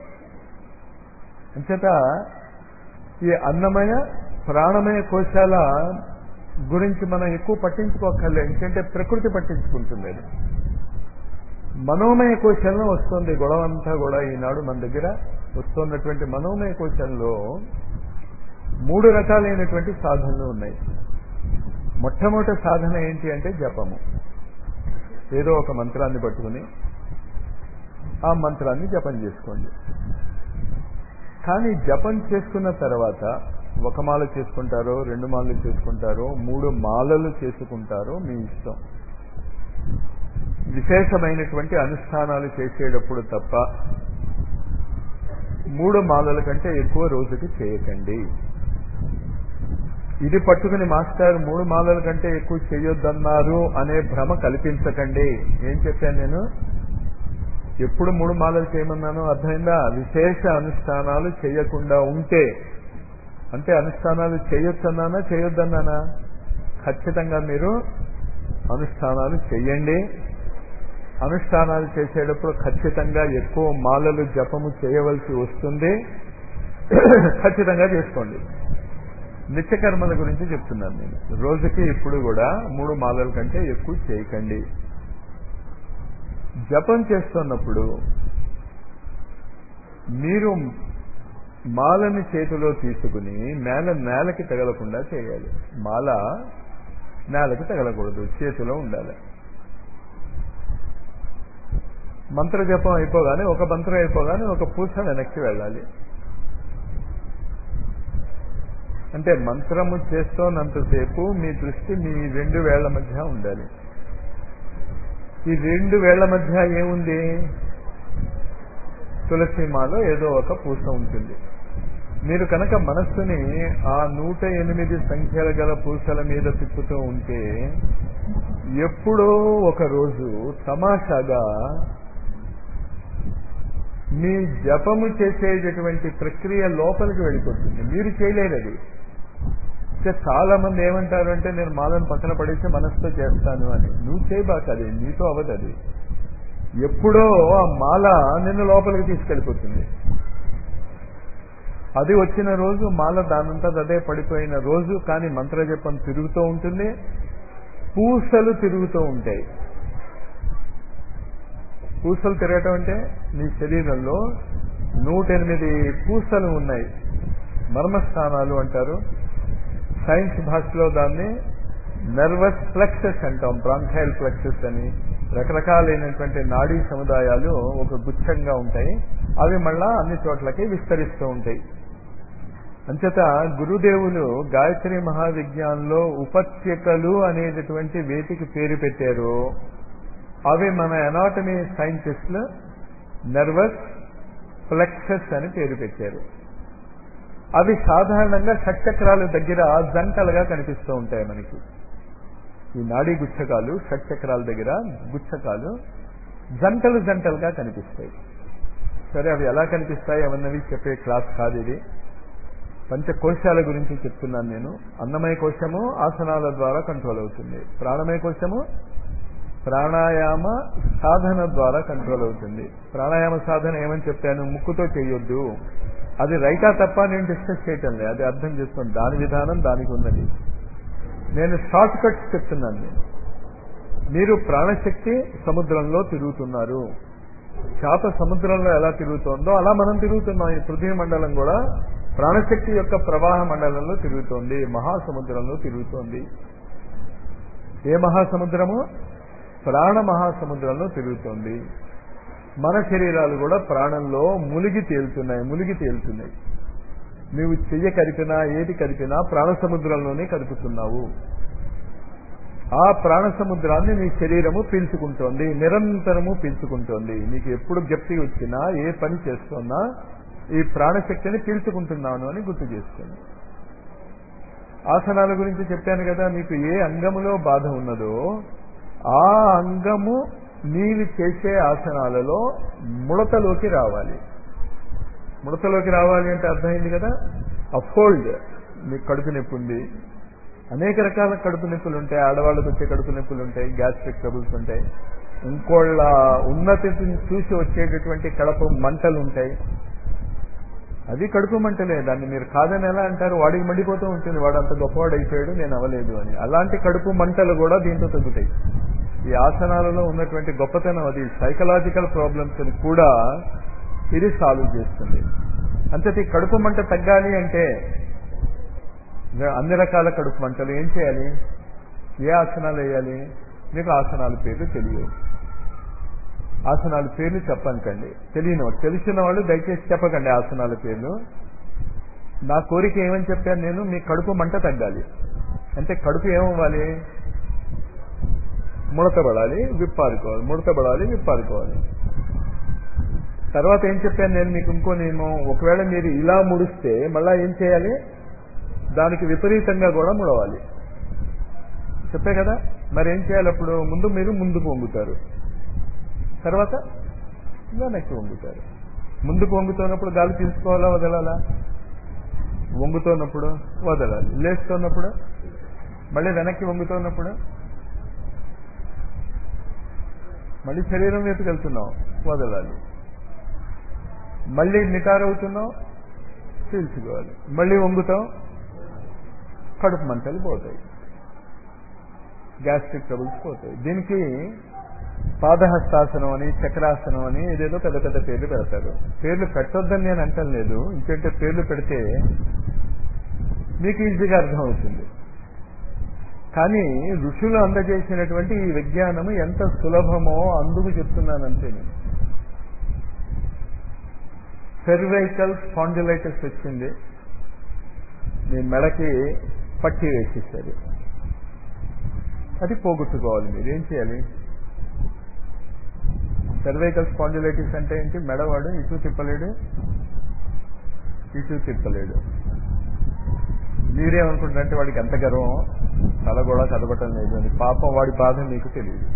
అంచేత ఈ అన్నమయ ప్రాణమయ కోశాల గురించి మనం ఎక్కువ పట్టించుకోకర్లే ఎందుకంటే ప్రకృతి పట్టించుకుంటుంది అది మనోమయ కోశంలో వస్తుంది గొడవ అంతా కూడా ఈనాడు మన దగ్గర వస్తున్నటువంటి మనోమయ కోశంలో మూడు రకాలైనటువంటి సాధనలు ఉన్నాయి మొట్టమొదటి సాధన ఏంటి అంటే జపము ఏదో ఒక మంత్రాన్ని పట్టుకుని ఆ మంత్రాన్ని జపం చేసుకోండి కానీ జపం చేసుకున్న తర్వాత ఒక మాల చేసుకుంటారో రెండు మాలలు చేసుకుంటారో మూడు మాలలు చేసుకుంటారో మీ ఇష్టం విశేషమైనటువంటి అనుష్ఠానాలు చేసేటప్పుడు తప్ప మూడు మాలల కంటే ఎక్కువ రోజుకి చేయకండి ఇది పట్టుకుని మాస్టర్ మూడు మాలల కంటే ఎక్కువ చేయొద్దన్నారు అనే భ్రమ కల్పించకండి ఏం చెప్పాను నేను ఎప్పుడు మూడు మాలలు చేయమన్నాను అర్థమైందా విశేష అనుష్ఠానాలు చేయకుండా ఉంటే అంటే అనుష్ఠానాలు చేయొచ్చన్నానా చేయొద్దన్నానా ఖచ్చితంగా మీరు అనుష్ఠానాలు చెయ్యండి అనుష్ఠానాలు చేసేటప్పుడు ఖచ్చితంగా ఎక్కువ మాలలు జపము చేయవలసి వస్తుంది ఖచ్చితంగా చేసుకోండి నిత్యకర్మల గురించి చెప్తున్నాను నేను రోజుకి ఇప్పుడు కూడా మూడు మాలల కంటే ఎక్కువ చేయకండి జపం చేస్తున్నప్పుడు మీరు మాలని చేతిలో తీసుకుని నేల నేలకి తగలకుండా చేయాలి మాల నేలకి తగలకూడదు చేతిలో ఉండాలి మంత్ర జపం అయిపోగానే ఒక మంత్రం అయిపోగానే ఒక పూస వెనక్కి వెళ్ళాలి అంటే మంత్రము చేస్తున్నంతసేపు మీ దృష్టి మీ రెండు వేళ్ల మధ్య ఉండాలి ఈ రెండు వేళ్ల మధ్య ఏముంది తులసిమాలో ఏదో ఒక పూస ఉంటుంది మీరు కనుక మనస్సుని ఆ నూట ఎనిమిది సంఖ్యల గల పూసల మీద తిప్పుతూ ఉంటే ఎప్పుడో ఒక రోజు తమాషాగా మీ జపము చేసేటటువంటి ప్రక్రియ లోపలికి వెళ్ళిపోతుంది మీరు చేయలేరు అది చాలా మంది ఏమంటారు అంటే నేను మాలను పక్కన పడేసి మనసుతో చేస్తాను అని నువ్వు చేయబాక అది నీతో అవ్వదు అది ఎప్పుడో ఆ మాల నిన్ను లోపలికి తీసుకెళ్ళిపోతుంది అది వచ్చిన రోజు మాల దానంతా అదే పడిపోయిన రోజు కానీ మంత్రజపం తిరుగుతూ ఉంటుంది పూసలు తిరుగుతూ ఉంటాయి పూసలు తిరగటం అంటే నీ శరీరంలో నూట ఎనిమిది పూసలు ఉన్నాయి మర్మస్థానాలు అంటారు సైన్స్ భాషలో దాన్ని నర్వస్ ఫ్లెక్సెస్ అంటాం బ్రాంఖైల్ ఫ్లెక్సెస్ అని రకరకాలైనటువంటి నాడీ సముదాయాలు ఒక గుచ్ఛంగా ఉంటాయి అవి మళ్ళా అన్ని చోట్లకి విస్తరిస్తూ ఉంటాయి అంచేత గురుదేవులు గాయత్రి మహావిజ్ఞానంలో ఉపత్యకలు అనేటటువంటి వేటికి పేరు పెట్టారు అవి మన ఎనాటమీ సైంటిస్టులు నర్వస్ ఫ్లెక్సెస్ అని పేరు పెట్టారు అవి సాధారణంగా షట్చక్రాల దగ్గర జంటలుగా కనిపిస్తూ ఉంటాయి మనకి ఈ నాడీ గుచ్చకాలు షట్చక్రాల దగ్గర గుచ్చకాలు జంటలు జంటలుగా కనిపిస్తాయి సరే అవి ఎలా కనిపిస్తాయి అవన్నవి చెప్పే క్లాస్ కాదు ఇది పంచకోశాల గురించి చెప్తున్నాను నేను అన్నమయ కోశము ఆసనాల ద్వారా కంట్రోల్ అవుతుంది ప్రాణమయ కోశము ప్రాణాయామ సాధన ద్వారా కంట్రోల్ అవుతుంది ప్రాణాయామ సాధన ఏమని చెప్పాను ముక్కుతో చేయొద్దు అది రైటా తప్ప నేను డిస్కస్ చేయటం లేదు అది అర్థం చేసుకోండి దాని విధానం దానికి ఉన్నది నేను షార్ట్ కట్స్ చెప్తున్నాను నేను మీరు ప్రాణశక్తి సముద్రంలో తిరుగుతున్నారు చేప సముద్రంలో ఎలా తిరుగుతోందో అలా మనం తిరుగుతున్నాం ఈ పృథ్వీ మండలం కూడా ప్రాణశక్తి యొక్క ప్రవాహ మండలంలో తిరుగుతోంది మహాసముద్రంలో తిరుగుతోంది ఏ మహాసముద్రము ప్రాణ మహాసముద్రంలో తిరుగుతోంది మన శరీరాలు కూడా ప్రాణంలో మునిగి తేలుతున్నాయి మునిగి తేలుతున్నాయి నువ్వు చెయ్య కరిపినా ఏది కరిపినా ప్రాణ సముద్రంలోనే కలుపుతున్నావు ఆ ప్రాణ సముద్రాన్ని నీ శరీరము పీల్చుకుంటోంది నిరంతరము పీల్చుకుంటోంది నీకు ఎప్పుడు గప్తి వచ్చినా ఏ పని చేస్తున్నా ఈ ప్రాణశక్తిని పీల్చుకుంటున్నాను అని గుర్తు చేసుకోండి ఆసనాల గురించి చెప్పాను కదా మీకు ఏ అంగములో బాధ ఉన్నదో ఆ అంగము నీవు చేసే ఆసనాలలో ముడతలోకి రావాలి ముడతలోకి రావాలి అంటే అర్థమైంది కదా అఫోల్డ్ మీకు కడుపు నొప్పి ఉంది అనేక రకాల కడుపు నొప్పులు ఉంటాయి ఆడవాళ్ళకి వచ్చే కడుపు నొప్పులు ఉంటాయి గ్యాస్ట్రిక్ ట్రబుల్స్ ఉంటాయి ఇంకోళ్ళ ఉన్నతిని చూసి వచ్చేటటువంటి కడుపు మంటలు ఉంటాయి అది కడుపు మంటలే దాన్ని మీరు కాదని ఎలా అంటారు వాడికి మండిపోతూ ఉంటుంది వాడు అంత గొప్పవాడు అయిపోయాడు నేను అవ్వలేదు అని అలాంటి కడుపు మంటలు కూడా దీంతో తగ్గుతాయి ఈ ఆసనాలలో ఉన్నటువంటి గొప్పతనం అది సైకలాజికల్ ప్రాబ్లమ్స్ ని కూడా ఇది సాల్వ్ చేస్తుంది అంతటి కడుపు మంట తగ్గాలి అంటే అన్ని రకాల కడుపు మంటలు ఏం చేయాలి ఏ ఆసనాలు వేయాలి మీకు ఆసనాల పేర్లు తెలియవు ఆసనాల పేర్లు చెప్పనుకండి తెలియని వాళ్ళు తెలిసిన వాళ్ళు దయచేసి చెప్పకండి ఆసనాల పేర్లు నా కోరిక ఏమని చెప్పాను నేను మీ కడుపు మంట తగ్గాలి అంటే కడుపు ఏమవ్వాలి ముడతబడాలి విప్పారుకోవాలి ముడతబడాలి విప్పారుకోవాలి తర్వాత ఏం చెప్పాను నేను మీకు ఇంకో నియమం ఒకవేళ మీరు ఇలా ముడిస్తే మళ్ళా ఏం చేయాలి దానికి విపరీతంగా కూడా ముడవాలి చెప్పే కదా మరి ఏం చేయాలి అప్పుడు ముందు మీరు ముందుకు వంగుతారు తర్వాత వెనక్కి వంగుతారు ముందుకు వంగుతున్నప్పుడు గాలి తీసుకోవాలా వదలాలా వంగుతున్నప్పుడు వదలాలి లేస్తున్నప్పుడు మళ్ళీ వెనక్కి వంగుతున్నప్పుడు మళ్ళీ శరీరం వైపుకి వెళ్తున్నాం వదలాలి మళ్ళీ నిటారవుతున్నాం పీల్చుకోవాలి మళ్ళీ వంగుతాం కడుపు మంటలు పోతాయి గ్యాస్ట్రిక్ ట్రబుల్స్ పోతాయి దీనికి పాదహస్తాసనం అని చక్రాసనం అని ఏదేదో పెద్ద పెద్ద పేర్లు పెడతారు పేర్లు పెట్టొద్దని నేను అంటం లేదు ఇంకంటే పేర్లు పెడితే మీకు ఈజీగా అర్థమవుతుంది కానీ ఋషులు అందజేసినటువంటి ఈ విజ్ఞానము ఎంత సులభమో అందుకు చెప్తున్నానంతే నేను సెర్వైకల్ స్పాండిలైటిస్ వచ్చింది మీ మెడకి పట్టి వేసేసారు అది పోగొట్టుకోవాలి మీరు ఏం చేయాలి సర్వైకల్ స్పాండిలైటిస్ అంటే ఏంటి మెడవాడు ఇటు తిప్పలేడు ఇటు తిప్పలేడు మీరేమనుకుంటారంటే వాడికి ఎంత గర్వం తల కూడా కదపటం లేదు అని పాపం వాడి బాధ మీకు తెలియదు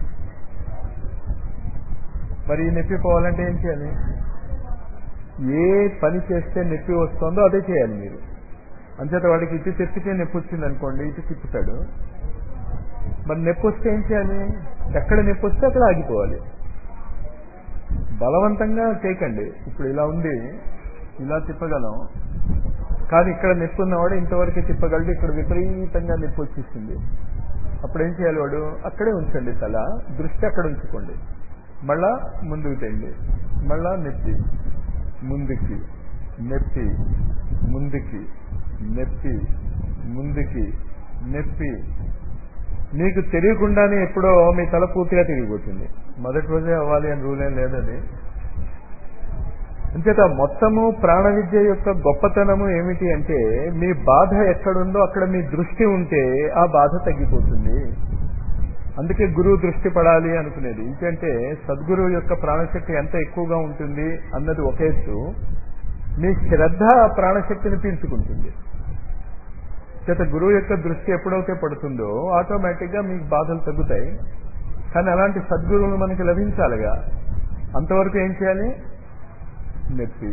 మరి ఈ నొప్పి పోవాలంటే ఏం చేయాలి ఏ పని చేస్తే నొప్పి వస్తుందో అదే చేయాలి మీరు అంచేత వాడికి ఇటు తిప్పితే నొప్పి వచ్చింది అనుకోండి ఇటు తిప్పుతాడు మరి నొప్పి వస్తే ఏం చేయాలి ఎక్కడ నొప్పి వస్తే అక్కడ ఆగిపోవాలి బలవంతంగా చేయకండి ఇప్పుడు ఇలా ఉంది ఇలా తిప్పగలం కానీ ఇక్కడ నొప్పి ఉన్నవాడు ఇంతవరకు తిప్పగలడు ఇక్కడ విపరీతంగా నొప్పి వచ్చేసింది అప్పుడు ఏం చేయాలి వాడు అక్కడే ఉంచండి తల దృష్టి అక్కడ ఉంచుకోండి మళ్ళా ముందుకు తెండి మళ్ళా నొప్పి ముందుకి నొప్పి ముందుకి నొప్పి ముందుకి నొప్పి మీకు తెలియకుండానే ఎప్పుడో మీ తల పూర్తిగా తిరిగిపోతుంది మొదటి రోజే అవ్వాలి అని రూల్ ఏం లేదది అంచేత మొత్తము ప్రాణ విద్య యొక్క గొప్పతనము ఏమిటి అంటే మీ బాధ ఎక్కడుందో అక్కడ మీ దృష్టి ఉంటే ఆ బాధ తగ్గిపోతుంది అందుకే గురువు దృష్టి పడాలి అనుకునేది ఎందుకంటే సద్గురువు యొక్క ప్రాణశక్తి ఎంత ఎక్కువగా ఉంటుంది అన్నది ఒకేసు మీ శ్రద్ధ ఆ ప్రాణశక్తిని పీల్చుకుంటుంది చేత గురువు యొక్క దృష్టి ఎప్పుడైతే పడుతుందో ఆటోమేటిక్గా మీకు బాధలు తగ్గుతాయి కానీ అలాంటి సద్గురువులు మనకి లభించాలిగా అంతవరకు ఏం చేయాలి నొప్పి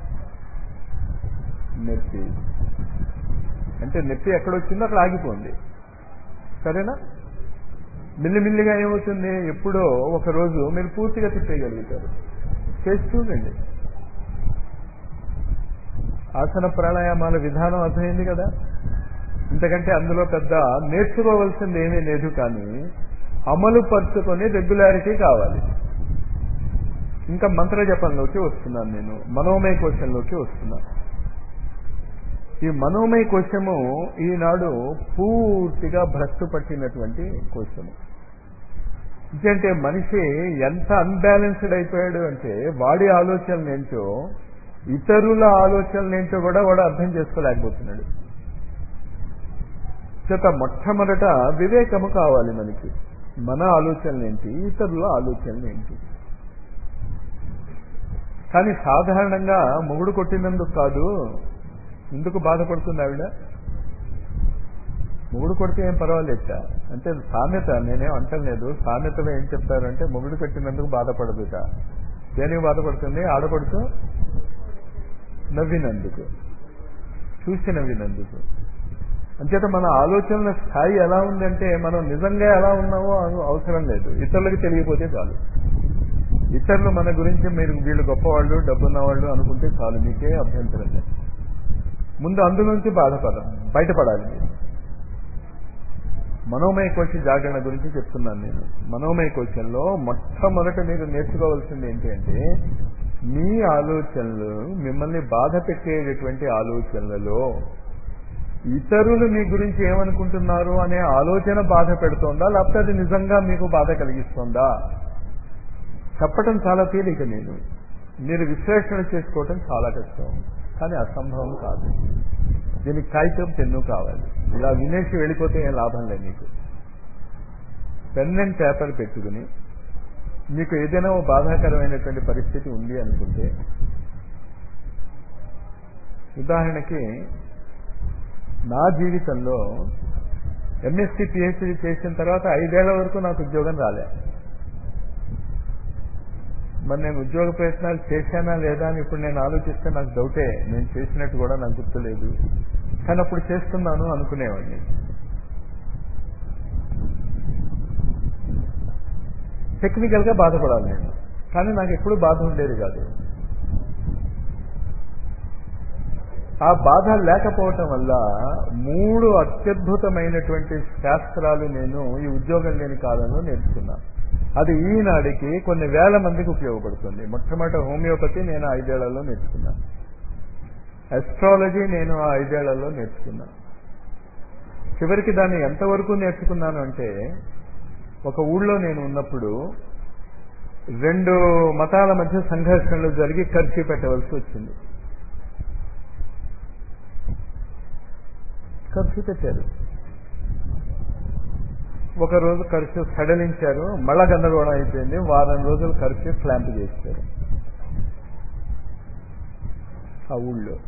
నొప్పి అంటే నొప్పి ఎక్కడొచ్చిందో అక్కడ ఆగిపోండి సరేనా మిల్లిమిల్లిగా ఏమవుతుంది ఎప్పుడో ఒక రోజు మీరు పూర్తిగా తిప్పేయగలుగుతారు చేసి చూడండి ఆసన ప్రాణాయామాల విధానం అర్థమైంది కదా ఇంతకంటే అందులో పెద్ద నేర్చుకోవలసింది ఏమీ లేదు కానీ అమలు పరుచుకొని రెగ్యులారిటీ కావాలి ఇంకా మంత్ర జపంలోకి వస్తున్నాను నేను మనోమయ కోశంలోకి వస్తున్నాను ఈ మనోమయ కోశము ఈనాడు పూర్తిగా భ్రష్టు పట్టినటువంటి కోశము ఎందుకంటే మనిషి ఎంత అన్బ్యాలెన్స్డ్ అయిపోయాడు అంటే వాడి ఆలోచనలు ఏంటో ఇతరుల ఆలోచనలు ఏంటో కూడా వాడు అర్థం చేసుకోలేకపోతున్నాడు చేత మొట్టమొదట వివేకము కావాలి మనకి మన ఆలోచనలు ఏంటి ఇతరుల ఆలోచనలు ఏంటి కానీ సాధారణంగా మొగుడు కొట్టినందుకు కాదు ఎందుకు బాధపడుతుంది ఆవిడ మొగుడు కొడితే ఏం పర్వాలేట అంటే సామెత నేనేం అంటలేదు సామెతలో ఏం చెప్తారంటే మొగుడు కొట్టినందుకు బాధపడదుట దేనికి బాధపడుతుంది ఆడపడుతూ నవ్వినందుకు చూసి నవ్వినందుకు అంచేత మన ఆలోచనల స్థాయి ఎలా ఉందంటే మనం నిజంగా ఎలా ఉన్నామో అవసరం లేదు ఇతరులకు తెలియపోతే చాలు ఇతరులు మన గురించి మీరు వీళ్ళు గొప్పవాళ్ళు డబ్బున్నవాళ్ళు అనుకుంటే చాలు మీకే అభ్యంతరం లేదు ముందు అందులోంచి బాధపడ బయటపడాలి మీరు మనోమయ కోశ జాగరణ గురించి చెప్తున్నాను నేను మనోమయ కోశంలో మొట్టమొదట మీరు నేర్చుకోవాల్సింది ఏంటి అంటే మీ ఆలోచనలు మిమ్మల్ని బాధ పెట్టేటటువంటి ఆలోచనలలో ఇతరులు మీ గురించి ఏమనుకుంటున్నారు అనే ఆలోచన బాధ పెడుతోందా లేకపోతే అది నిజంగా మీకు బాధ కలిగిస్తోందా చెప్పటం చాలా తేలిక నేను మీరు విశ్లేషణ చేసుకోవటం చాలా కష్టం కానీ అసంభవం కాదు దీనికి కాగితం పెన్ను కావాలి ఇలా వినేసి వెళ్ళిపోతే ఏం లాభం లేదు మీకు పెన్ అండ్ పేపర్ పెట్టుకుని మీకు ఏదైనా ఓ బాధాకరమైనటువంటి పరిస్థితి ఉంది అనుకుంటే ఉదాహరణకి నా జీవితంలో ఎంఎస్సీ పిహెచ్డి చేసిన తర్వాత ఐదేళ్ల వరకు నాకు ఉద్యోగం రాలే మరి నేను ఉద్యోగ ప్రయత్నాలు చేశానా లేదా అని ఇప్పుడు నేను ఆలోచిస్తే నాకు డౌటే నేను చేసినట్టు కూడా నాకు గుర్తులేదు కానీ అప్పుడు చేస్తున్నాను అనుకునేవాడిని టెక్నికల్ గా బాధపడాలి నేను కానీ నాకు ఎప్పుడు బాధ ఉండేది కాదు ఆ బాధ లేకపోవటం వల్ల మూడు అత్యద్భుతమైనటువంటి శాస్త్రాలు నేను ఈ ఉద్యోగం లేని కాలంలో నేర్చుకున్నాను అది ఈనాడికి కొన్ని వేల మందికి ఉపయోగపడుతుంది మొట్టమొదటి హోమియోపతి నేను ఐదేళ్లలో నేర్చుకున్నాను అస్ట్రాలజీ నేను ఆ ఐదేళ్లలో నేర్చుకున్నాను చివరికి దాన్ని ఎంతవరకు నేర్చుకున్నాను అంటే ఒక ఊళ్ళో నేను ఉన్నప్పుడు రెండు మతాల మధ్య సంఘర్షణలు జరిగి ఖర్చు పెట్టవలసి వచ్చింది ఖర్చు పెట్టారు ఒక రోజు ఖర్చు సడలించారు మళ్ళా గందరగోళం అయిపోయింది వారం రోజులు ఖర్చు క్లాంప్ చేశారు ఆ ఊళ్ళో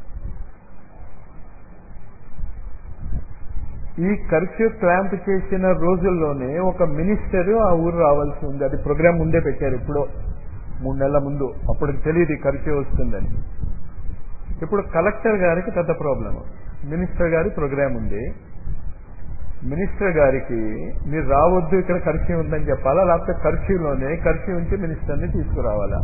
ఈ కర్ఫ్యూ క్లాంప్ చేసిన రోజుల్లోనే ఒక మినిస్టర్ ఆ ఊరు రావాల్సి ఉంది అది ప్రోగ్రామ్ ముందే పెట్టారు ఇప్పుడు మూడు నెలల ముందు అప్పుడు తెలియదు ఈ కర్ఫ్యూ వస్తుందని ఇప్పుడు కలెక్టర్ గారికి పెద్ద ప్రాబ్లం మినిస్టర్ గారి ప్రోగ్రామ్ ఉంది మినిస్టర్ గారికి మీరు రావద్దు ఇక్కడ కర్ఫ్యూ ఉందని చెప్పాలా లేకపోతే కర్ఫ్యూలోనే కర్ఫ్యూ ఉంచి మినిస్టర్ని తీసుకురావాలా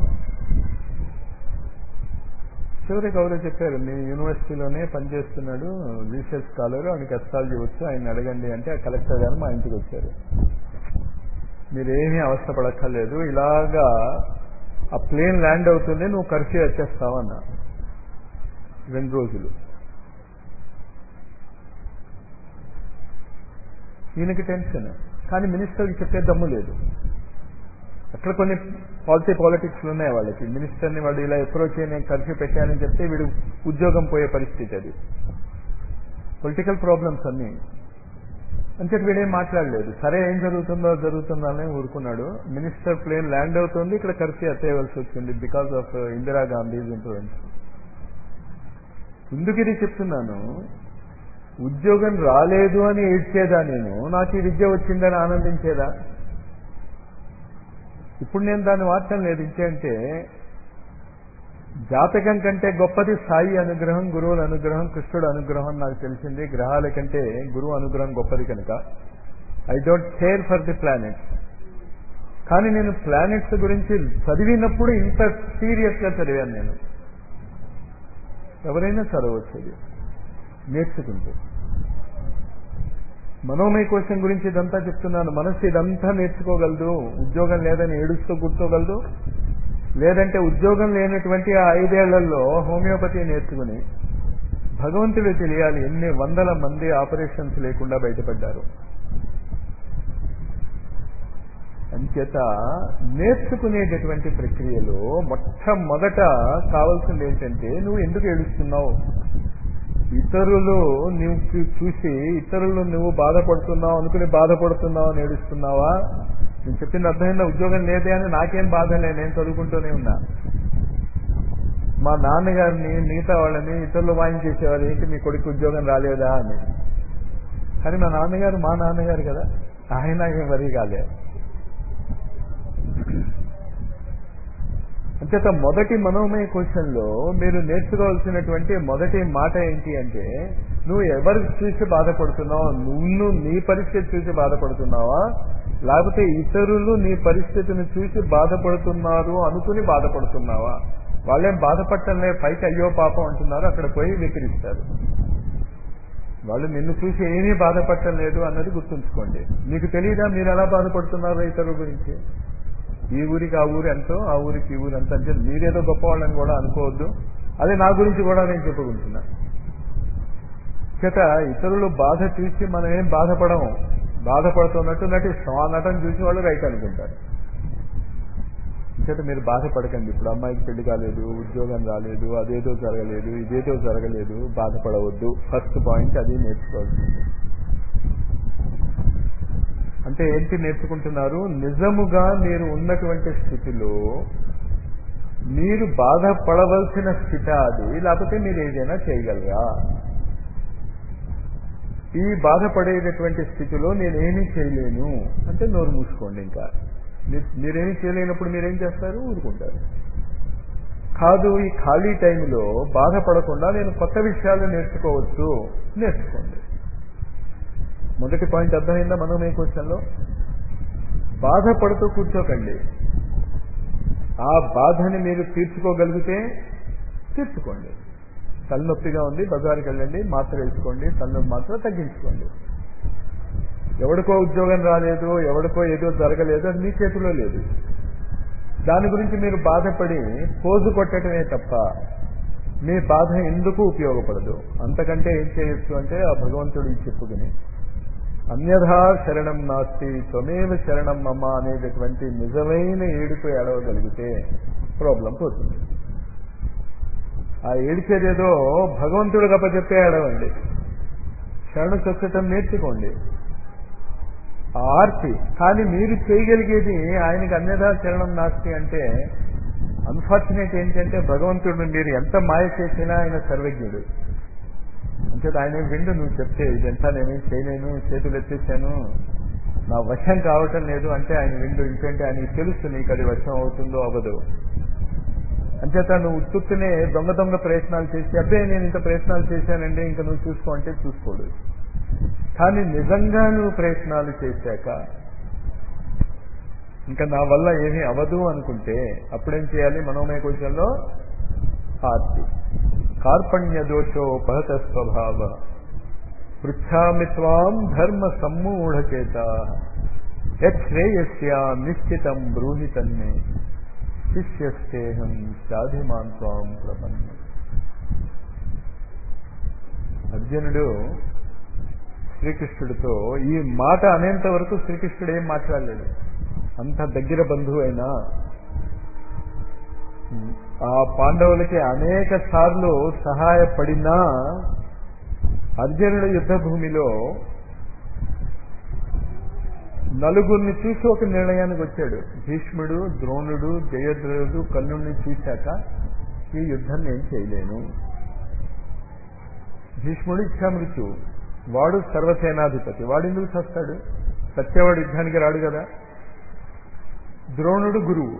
చివరికి ఎవరో చెప్పారు మీ యూనివర్సిటీలోనే పనిచేస్తున్నాడు రీసెర్చ్ స్కాలర్ ఆయనకి అస్ట్రాలజీ వచ్చు ఆయన అడగండి అంటే ఆ కలెక్టర్ గారు మా ఇంటికి వచ్చారు మీరేమీ అవస్థపడక్కర్లేదు ఇలాగా ఆ ప్లేన్ ల్యాండ్ అవుతుంది నువ్వు కర్ఫ్యూ వచ్చేస్తావు అన్న రెండు రోజులు ఈయనకి టెన్షన్ కానీ మినిస్టర్కి చెప్పే దమ్ము లేదు అక్కడ కొన్ని పాలసీ పాలిటిక్స్లు ఉన్నాయి వాళ్ళకి మినిస్టర్ని వాడు ఇలా అప్రోచ్ నేను కర్ఫ్యూ పెట్టానని చెప్తే వీడు ఉద్యోగం పోయే పరిస్థితి అది పొలిటికల్ ప్రాబ్లమ్స్ అన్నీ అంచేత వీడేం మాట్లాడలేదు సరే ఏం జరుగుతుందో జరుగుతుందో అని ఊరుకున్నాడు మినిస్టర్ ప్లేన్ ల్యాండ్ అవుతుంది ఇక్కడ కర్ఫ్యూ ఎత్తేయవలసి వచ్చింది because of Indira Gandhi's influence ఎందుకు ఇది చెప్తున్నాను ఉద్యోగం రాలేదు అని ఏడ్చేదా నేను నాకు ఈ విద్య వచ్చిందని ఆనందించేదా ఇప్పుడు నేను దాన్ని వాడటం లేదు ఇంకేంటే జాతకం కంటే గొప్పది సాయి అనుగ్రహం గురువుల అనుగ్రహం కృష్ణుడు అనుగ్రహం నాకు తెలిసింది గ్రహాల కంటే గురువు అనుగ్రహం గొప్పది కనుక I don't care for the planets కానీ నేను ప్లానెట్స్ గురించి చదివినప్పుడు ఇంత సీరియస్గా చదివాను నేను ఎవరైనా చదవచ్చు అది నేర్చుకుంటే మనోమయ కోశం గురించి ఇదంతా చెప్తున్నాను మనస్సు ఇదంతా నేర్చుకోగలదు ఉద్యోగం లేదని ఏడుస్తూ కూర్చోగలదు లేదంటే ఉద్యోగం లేనటువంటి ఆ ఐదేళ్లలో హోమియోపతి నేర్చుకుని భగవంతుడు తెలియాలి ఎన్ని వందల మంది ఆపరేషన్స్ లేకుండా బయటపడ్డారు అంచేత నేర్చుకునేటటువంటి ప్రక్రియలో మొట్టమొదట కావాల్సింది ఏంటంటే నువ్వు ఎందుకు ఏడుస్తున్నావు ఇతరులు నువ్వు చూసి ఇతరులు నువ్వు బాధపడుతున్నావు అనుకుని బాధపడుతున్నావు అని ఏడుస్తున్నావా నేను చెప్పింది అర్థమైందా ఉద్యోగం లేదే అని నాకేం బాధ లేదు నేను చదువుకుంటూనే ఉన్నా మా నాన్నగారిని మిగతా వాళ్ళని ఇతరులు వాయించేసేవారు ఏంటి మీ కొడుకు ఉద్యోగం రాలేదా అని కానీ మా నాన్నగారు మా నాన్నగారు కదా ఆయన ఏం వరి కాలేదు అంచేత మొదటి మనోమయ క్వశ్చన్లో మీరు నేర్చుకోవాల్సినటువంటి మొదటి మాట ఏంటి అంటే నువ్వు ఎవరు చూసి బాధపడుతున్నావు నువ్వు నీ పరిస్థితి చూసి బాధపడుతున్నావా లేకపోతే ఇతరులు నీ పరిస్థితిని చూసి బాధపడుతున్నారు అనుకుని బాధపడుతున్నావా వాళ్ళేం బాధపడటం లేదు పైకి అయ్యో పాపం అంటున్నారు అక్కడ పోయి వికరిస్తారు వాళ్ళు నిన్ను చూసి ఏమీ బాధపడటం లేదు అన్నది గుర్తుంచుకోండి మీకు తెలియదా మీరు ఎలా బాధపడుతున్నారో ఇతరుల గురించి ఈ ఊరికి ఆ ఊరు ఎంతో ఆ ఊరికి ఈ ఊరు ఎంత అంటే మీరేదో గొప్పవాళ్ళని కూడా అనుకోవద్దు అదే నా గురించి కూడా నేను చెప్పుకుంటున్నా చేత ఇతరులు బాధ చూసి మనం ఏం బాధపడము బాధపడుతున్నట్టు నటిస్తాం ఆ నటన చూసి వాళ్ళు రైట్ అనుకుంటారు చేత మీరు బాధపడకండి ఇప్పుడు అమ్మాయికి పెళ్లి కాలేదు ఉద్యోగం రాలేదు అదేదో జరగలేదు ఇదేదో జరగలేదు బాధపడవద్దు ఫస్ట్ పాయింట్ అది నేర్చుకోవాల్సింది అంటే ఏంటి నేర్చుకుంటున్నారు నిజముగా మీరు ఉన్నటువంటి స్థితిలో మీరు బాధపడవలసిన స్థితి అది లేకపోతే మీరు ఏదైనా చేయగలరా ఈ బాధపడేటటువంటి స్థితిలో నేనేమీ చేయలేను అంటే నోరు మూసుకోండి ఇంకా మీరేమీ చేయలేనప్పుడు మీరేం చేస్తారు ఊరుకుంటారు కాదు ఈ ఖాళీ టైంలో బాధపడకుండా నేను కొత్త విషయాలు నేర్చుకోవచ్చు నేర్చుకోండి మొదటి పాయింట్ అర్థమైందా మనోమయ క్వశ్చన్లో బాధపడుతూ కూర్చోకండి ఆ బాధని మీరు తీర్చుకోగలిగితే తీర్చుకోండి తలనొప్పిగా ఉంది బజారుకి వెళ్ళండి మాత్ర వేసుకోండి తలనొప్పి మాత్రం తగ్గించుకోండి ఎవడికో ఉద్యోగం రాలేదు ఎవడికో ఏదో జరగలేదు అది మీ చేతిలో లేదు దాని గురించి మీరు బాధపడి పోజు కొట్టడమే తప్ప మీ బాధ ఎందుకు ఉపయోగపడదు అంతకంటే ఏం చేయొచ్చు అంటే ఆ భగవంతుడు చెప్పుకుని అన్యథా శరణం నాస్తి త్వమేవ శరణం మమ్మ అనేటటువంటి నిజమైన ఏడుపు ఏడవగలిగితే ప్రాబ్లం పోతుంది ఆ ఏడిచేదేదో భగవంతుడు గప్ప చెప్పే ఏడవండి శరణ చొచ్చటం నేర్చుకోండి ఆర్తి కానీ మీరు చేయగలిగేది ఆయనకి అన్యథా శరణం నాస్తి అంటే అన్ఫార్చునేట్ ఏంటంటే భగవంతుడు మీరు ఎంత మాయ చేసినా ఆయన సర్వజ్ఞుడు అంటే ఆయన విండు నువ్వు చెప్తే ఇదంతా నేనేం చేయలేను చేతులు ఎత్తేసాను నా వశం కావటం లేదు అంటే ఆయన విండు ఇంకంటే ఆయనకి తెలుసు నీకు అది వశం అవుతుందో అవ్వదు అంచేత నువ్వు ఉత్తునే దొంగ దొంగ ప్రయత్నాలు చేసి అబ్బే నేను ఇంత ప్రయత్నాలు చేశానండి ఇంకా నువ్వు చూసుకో అంటే చూసుకోడు కానీ నిజంగా నువ్వు ప్రయత్నాలు చేశాక ఇంకా నా వల్ల ఏమీ అవదు అనుకుంటే అప్పుడేం చేయాలి మనోమయ కోశంలో ఆర్తి కార్పణ్య దోషోపహత స్వభావ పృచ్ఛామి త్వాం ధర్మ సమ్మూఢచేత యశ్రేయస్య నిశ్చితం బ్రూహి తన్మే శిష్యస్తేహం సాధిమాన్ త్వాం ప్రపన్న అర్జునుడు శ్రీకృష్ణుడితో ఈ మాట అనేంత వరకు శ్రీకృష్ణుడు ఏం మాట్లాడలేదు అంత దగ్గర బంధువు అయినా ఆ పాండవులకి అనేక సార్లు సహాయపడినా అర్జునుడు యుద్ధ భూమిలో నలుగురిని చూసి ఒక నిర్ణయానికి వచ్చాడు భీష్ముడు ద్రోణుడు జయద్రథుడు కర్ణుడిని చూశాక ఈ యుద్ధం నేను చేయలేను భీష్ముడు ఇచ్చామృత్యు వాడు సర్వసేనాధిపతి వాడు ఎందుకు చస్తాడు సత్యవాడు యుద్ధానికి రాడు కదా ద్రోణుడు గురువు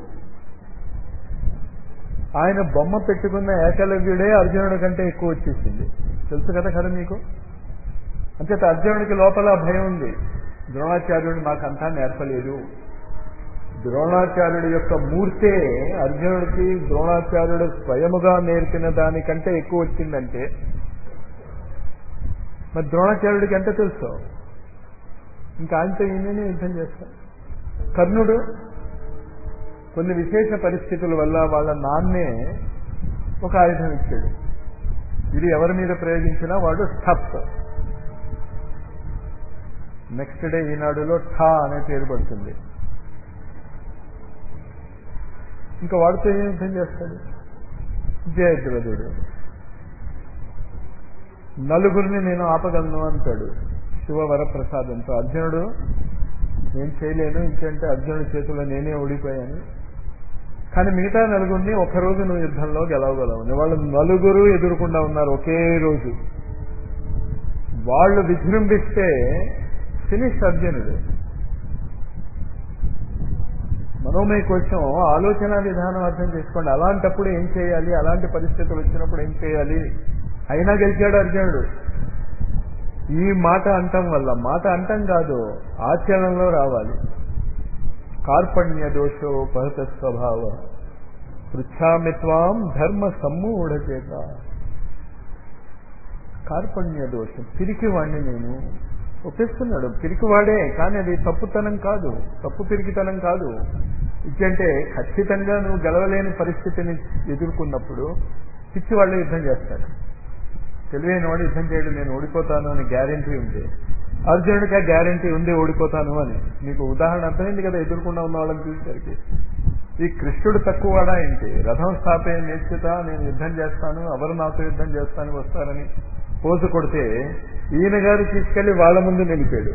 ఆయన బొమ్మ పెట్టుకున్న ఏకలవ్యుడే అర్జునుడి కంటే ఎక్కువ వచ్చేసింది తెలుసు కదా కదా మీకు అంచేత అర్జునుడికి లోపల భయం ఉంది ద్రోణాచార్యుడు మాకంతా నేర్పలేదు ద్రోణాచార్యుడి యొక్క మూర్తే అర్జునుడికి ద్రోణాచార్యుడు స్వయముగా నేర్పిన దానికంటే ఎక్కువ వచ్చిందంటే మరి ద్రోణాచార్యుడికి ఎంత తెలుసు ఇంకా ఆయనతో ఈయననే యుద్ధం చేస్తాం కర్ణుడు కొన్ని విశేష పరిస్థితుల వల్ల వాళ్ళ నాన్నే ఒక ఆయుధం ఇచ్చాడు ఇది ఎవరి మీద ప్రయోగించినా వాడు స్థప్ నెక్స్ట్ డే ఈనాడులో ఠా అనే పేరు పడుతుంది ఇంకా వాడితో ఏం యుద్ధం చేస్తాడు జయద్రథుడు నలుగురిని నేను ఆపగలను అంటాడు శివవరప్రసాదంతో అర్జునుడు నేను చేయలేను ఇంకంటే అర్జునుడి చేతిలో నేనే ఓడిపోయాను కానీ మిగతా నలుగురిని ఒకరోజు నువ్వు యుద్ధంలో గెలవగలవు వాళ్ళు నలుగురు ఎదురుకుండా ఉన్నారు ఒకే రోజు వాళ్ళు విజృంభిస్తే ఫినిష్ అర్జునుడు మనోమయ కోసం ఆలోచన విధానం అర్థం చేసుకోండి అలాంటప్పుడు ఏం చేయాలి అలాంటి పరిస్థితులు వచ్చినప్పుడు ఏం చేయాలి అయినా గెలిచాడు అర్జునుడు ఈ మాట అంటం వల్ల మాట అంటం కాదు ఆచరణలో రావాలి కార్పణ్య దోషోపహత స్వభావ పృచ్ఛామిత్వాం ధర్మ సమ్మూఢ చేత కార్పణ్య దోషం పిరికివాణ్ణి నేను ఒప్పిస్తున్నాడు పిరికివాడే కానీ అది తప్పుతనం కాదు తప్పు పిరికితనం కాదు ఇచ్చంటే ఖచ్చితంగా నువ్వు గెలవలేని పరిస్థితిని ఎదుర్కొన్నప్పుడు పిచ్చి వాళ్ళు యుద్ధం చేస్తారు తెలివైన వాడు యుద్ధం చేయడం నేను ఓడిపోతాను అని గ్యారంటీ ఉంటే అర్జునుడికి ఆ గ్యారంటీ ఉంది ఓడిపోతాను అని మీకు ఉదాహరణ అర్థమైంది కదా ఎదుర్కొన్న ఉన్న వాళ్ళని చూసేసరికి ఈ కృష్ణుడు తక్కువవాడా ఏంటి రథం స్థాపే నేర్చుతా నేను యుద్ధం చేస్తాను ఎవరు నాతో యుద్ధం చేస్తాను వస్తారని పోసు కొడితే ఈయన గారు తీసుకెళ్లి వాళ్ళ ముందు నిలిపాడు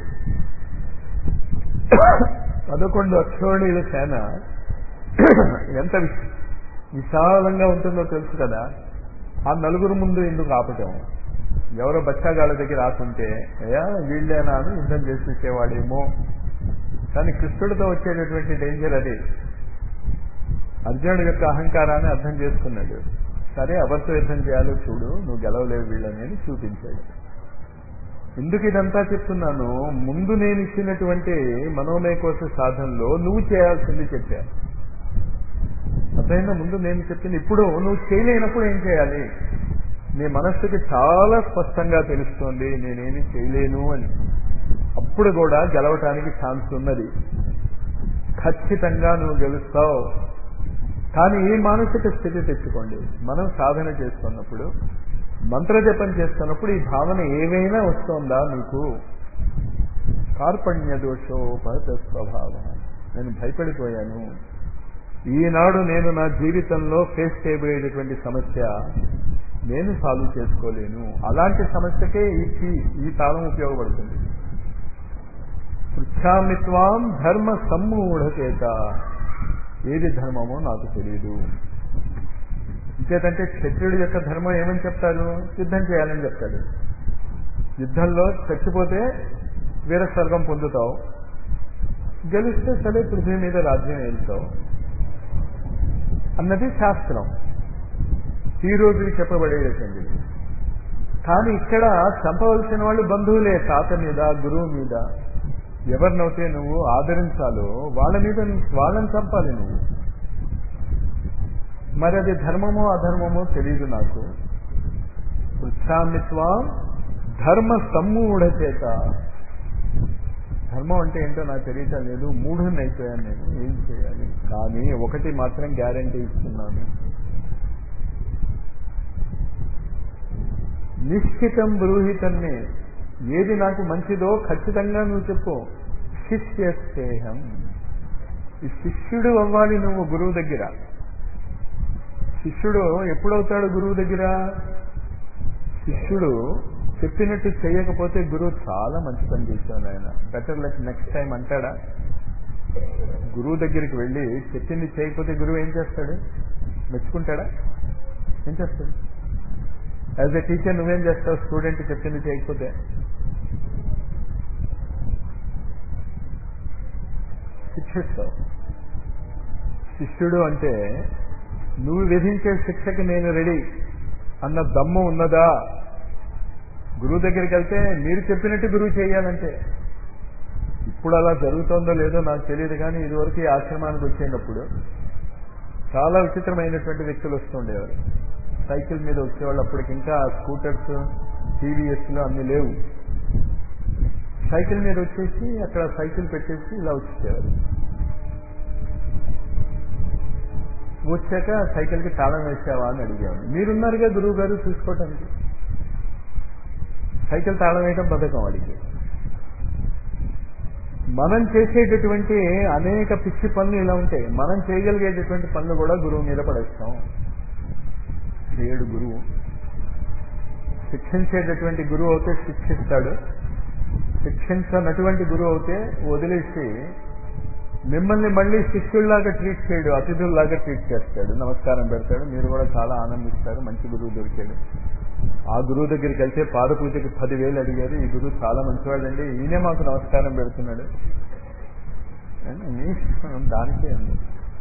పదకొండు అక్షోణీల సేన ఎంత విశాలంగా ఉంటుందో తెలుసు కదా ఆ నలుగురు ముందు ఎందుకు ఆపటం ఎవరో బచ్చాగాళ్ళ దగ్గర ఆకుంటే అయ్యా వీళ్ళేనా అని యుద్ధం చేసేసేవాడేమో కానీ కృష్ణుడితో వచ్చేటటువంటి డేంజర్ అది అర్జునుడి యొక్క అహంకారాన్ని అర్థం చేసుకున్నాడు సరే ఎవరితో యుద్ధం చేయాలో చూడు నువ్వు గెలవలేవు వీళ్ళని అని చూపించాడు ఎందుకు ఇదంతా చెప్తున్నాను ముందు నేను ఇచ్చినటువంటి మనోమయ కోస సాధనలో నువ్వు చేయాల్సింది చెప్పా అర్థమైనా ముందు నేను చెప్పింది ఇప్పుడు నువ్వు చేయలేనప్పుడు ఏం చేయాలి నీ మనస్సుకి చాలా స్పష్టంగా తెలుస్తోంది నేనేమి చేయలేను అని అప్పుడు కూడా గెలవటానికి ఛాన్స్ ఉన్నది ఖచ్చితంగా నువ్వు గెలుస్తావు కానీ ఈ మానసిక స్థితి తెచ్చుకోండి మనం సాధన చేస్తున్నప్పుడు మంత్రజపం చేస్తున్నప్పుడు ఈ భావన ఏమైనా వస్తోందా మీకు కార్పణ్య దోషోపహత స్వభావ నేను భయపడిపోయాను ఈనాడు నేను నా జీవితంలో ఫేస్ చేయబోయేటటువంటి సమస్య నేను సాల్వ్ చేసుకోలేను అలాంటి సమస్యకే ఈ కీ ఈ తాళం ఉపయోగపడుతుంది పృచ్ఛామిత్వాం ధర్మ సమ్మూఢచేత ఏది ధర్మమో నాకు తెలియదు ఇంకేతంటే క్షత్రుడి యొక్క ధర్మం ఏమని చెప్తారు యుద్ధం చేయాలని చెప్తాడు యుద్ధంలో చచ్చిపోతే వీర స్వర్గం పొందుతావు గెలిస్తే సరే పృథ్వీ మీద రాజ్యం వెళ్తావు అన్నది శాస్త్రం ఈ రోజుకి చెప్పబడేటటువంటి కానీ ఇక్కడ చంపవలసిన వాళ్ళు బంధువులే తాత మీద గురువు మీద ఎవరినైతే నువ్వు ఆదరించాలో వాళ్ళ మీద వాళ్ళని చంపాలి నువ్వు మరి అది ధర్మమో అధర్మమో తెలియదు నాకు పృచ్ఛామిత్వం ధర్మ సమ్మూఢ చేత ధర్మం అంటే ఏంటో నాకు తెలియటం లేదు మూఢుని అయిపోయాను నేను ఏం చేయాలి కానీ ఒకటి మాత్రం గ్యారంటీ ఇస్తున్నాను నిశ్చితం బ్రూహితన్నే ఏది నాకు మంచిదో ఖచ్చితంగా నువ్వు చెప్పు శిష్యస్నేహం ఈ శిష్యుడు అవ్వాలి నువ్వు గురువు దగ్గర శిష్యుడు ఎప్పుడవుతాడు గురువు దగ్గర శిష్యుడు చెప్పినట్టు చేయకపోతే గురువు చాలా మంచి పని చేశాను ఆయన బెటర్ లెట్ నెక్స్ట్ టైం అంటాడా గురువు దగ్గరికి వెళ్ళి చెప్పింది చేయకపోతే గురువు ఏం చేస్తాడు మెచ్చుకుంటాడా ఏం చేస్తాడు యాజ్ ఎ టీచర్ నువ్వేం చేస్తావు స్టూడెంట్ చెప్పింది చేయకపోతే శిక్షిస్తావు శిష్యుడు అంటే నువ్వు విధించే శిక్షకి నేను రెడీ అన్న దమ్ము ఉన్నదా గురువు దగ్గరికి వెళ్తే మీరు చెప్పినట్టు గురువు చేయాలంటే ఇప్పుడు అలా జరుగుతుందో లేదో నాకు తెలియదు కానీ ఇదివరకు ఈ ఆశ్రమానికి వచ్చేటప్పుడు చాలా విచిత్రమైనటువంటి వ్యక్తులు వస్తుండేవారు సైకిల్ మీద వచ్చేవాళ్ళు అప్పటికి ఇంకా స్కూటర్స్ టీవీఎస్లు అన్ని లేవు సైకిల్ మీద వచ్చేసి అక్కడ సైకిల్ పెట్టేసి ఇలా వచ్చేవారు వచ్చాక సైకిల్కి తాళం వేసావా అని అడిగాను మీరున్నారుగా గురువు గారు చూసుకోవటానికి సైకిల్ తాళం వేయడం బతకం వాడికి మనం చేసేటటువంటి అనేక పిచ్చి పనులు ఇలా ఉంటాయి మనం చేయగలిగేటటువంటి పనులు కూడా గురువు మీద పడేస్తాం చేయడు గురువు శిక్షించేటటువంటి గురువు అయితే శిక్షిస్తాడు శిక్షించనటువంటి గురువు అయితే వదిలేసి మిమ్మల్ని మళ్ళీ శిష్యుల్లాగా ట్రీట్ చేయడు అతిథుల్లాగా ట్రీట్ చేస్తాడు నమస్కారం పెడతాడు మీరు కూడా చాలా ఆనందిస్తారు మంచి గురువు దొరికాడు ఆ గురువు దగ్గరికి వెళ్తే పాద పూజకి పదివేలు అడిగారు ఈ గురువు చాలా మంచివాడండి ఈయనే మాకు నమస్కారం పెడుతున్నాడు దానికే ఉంది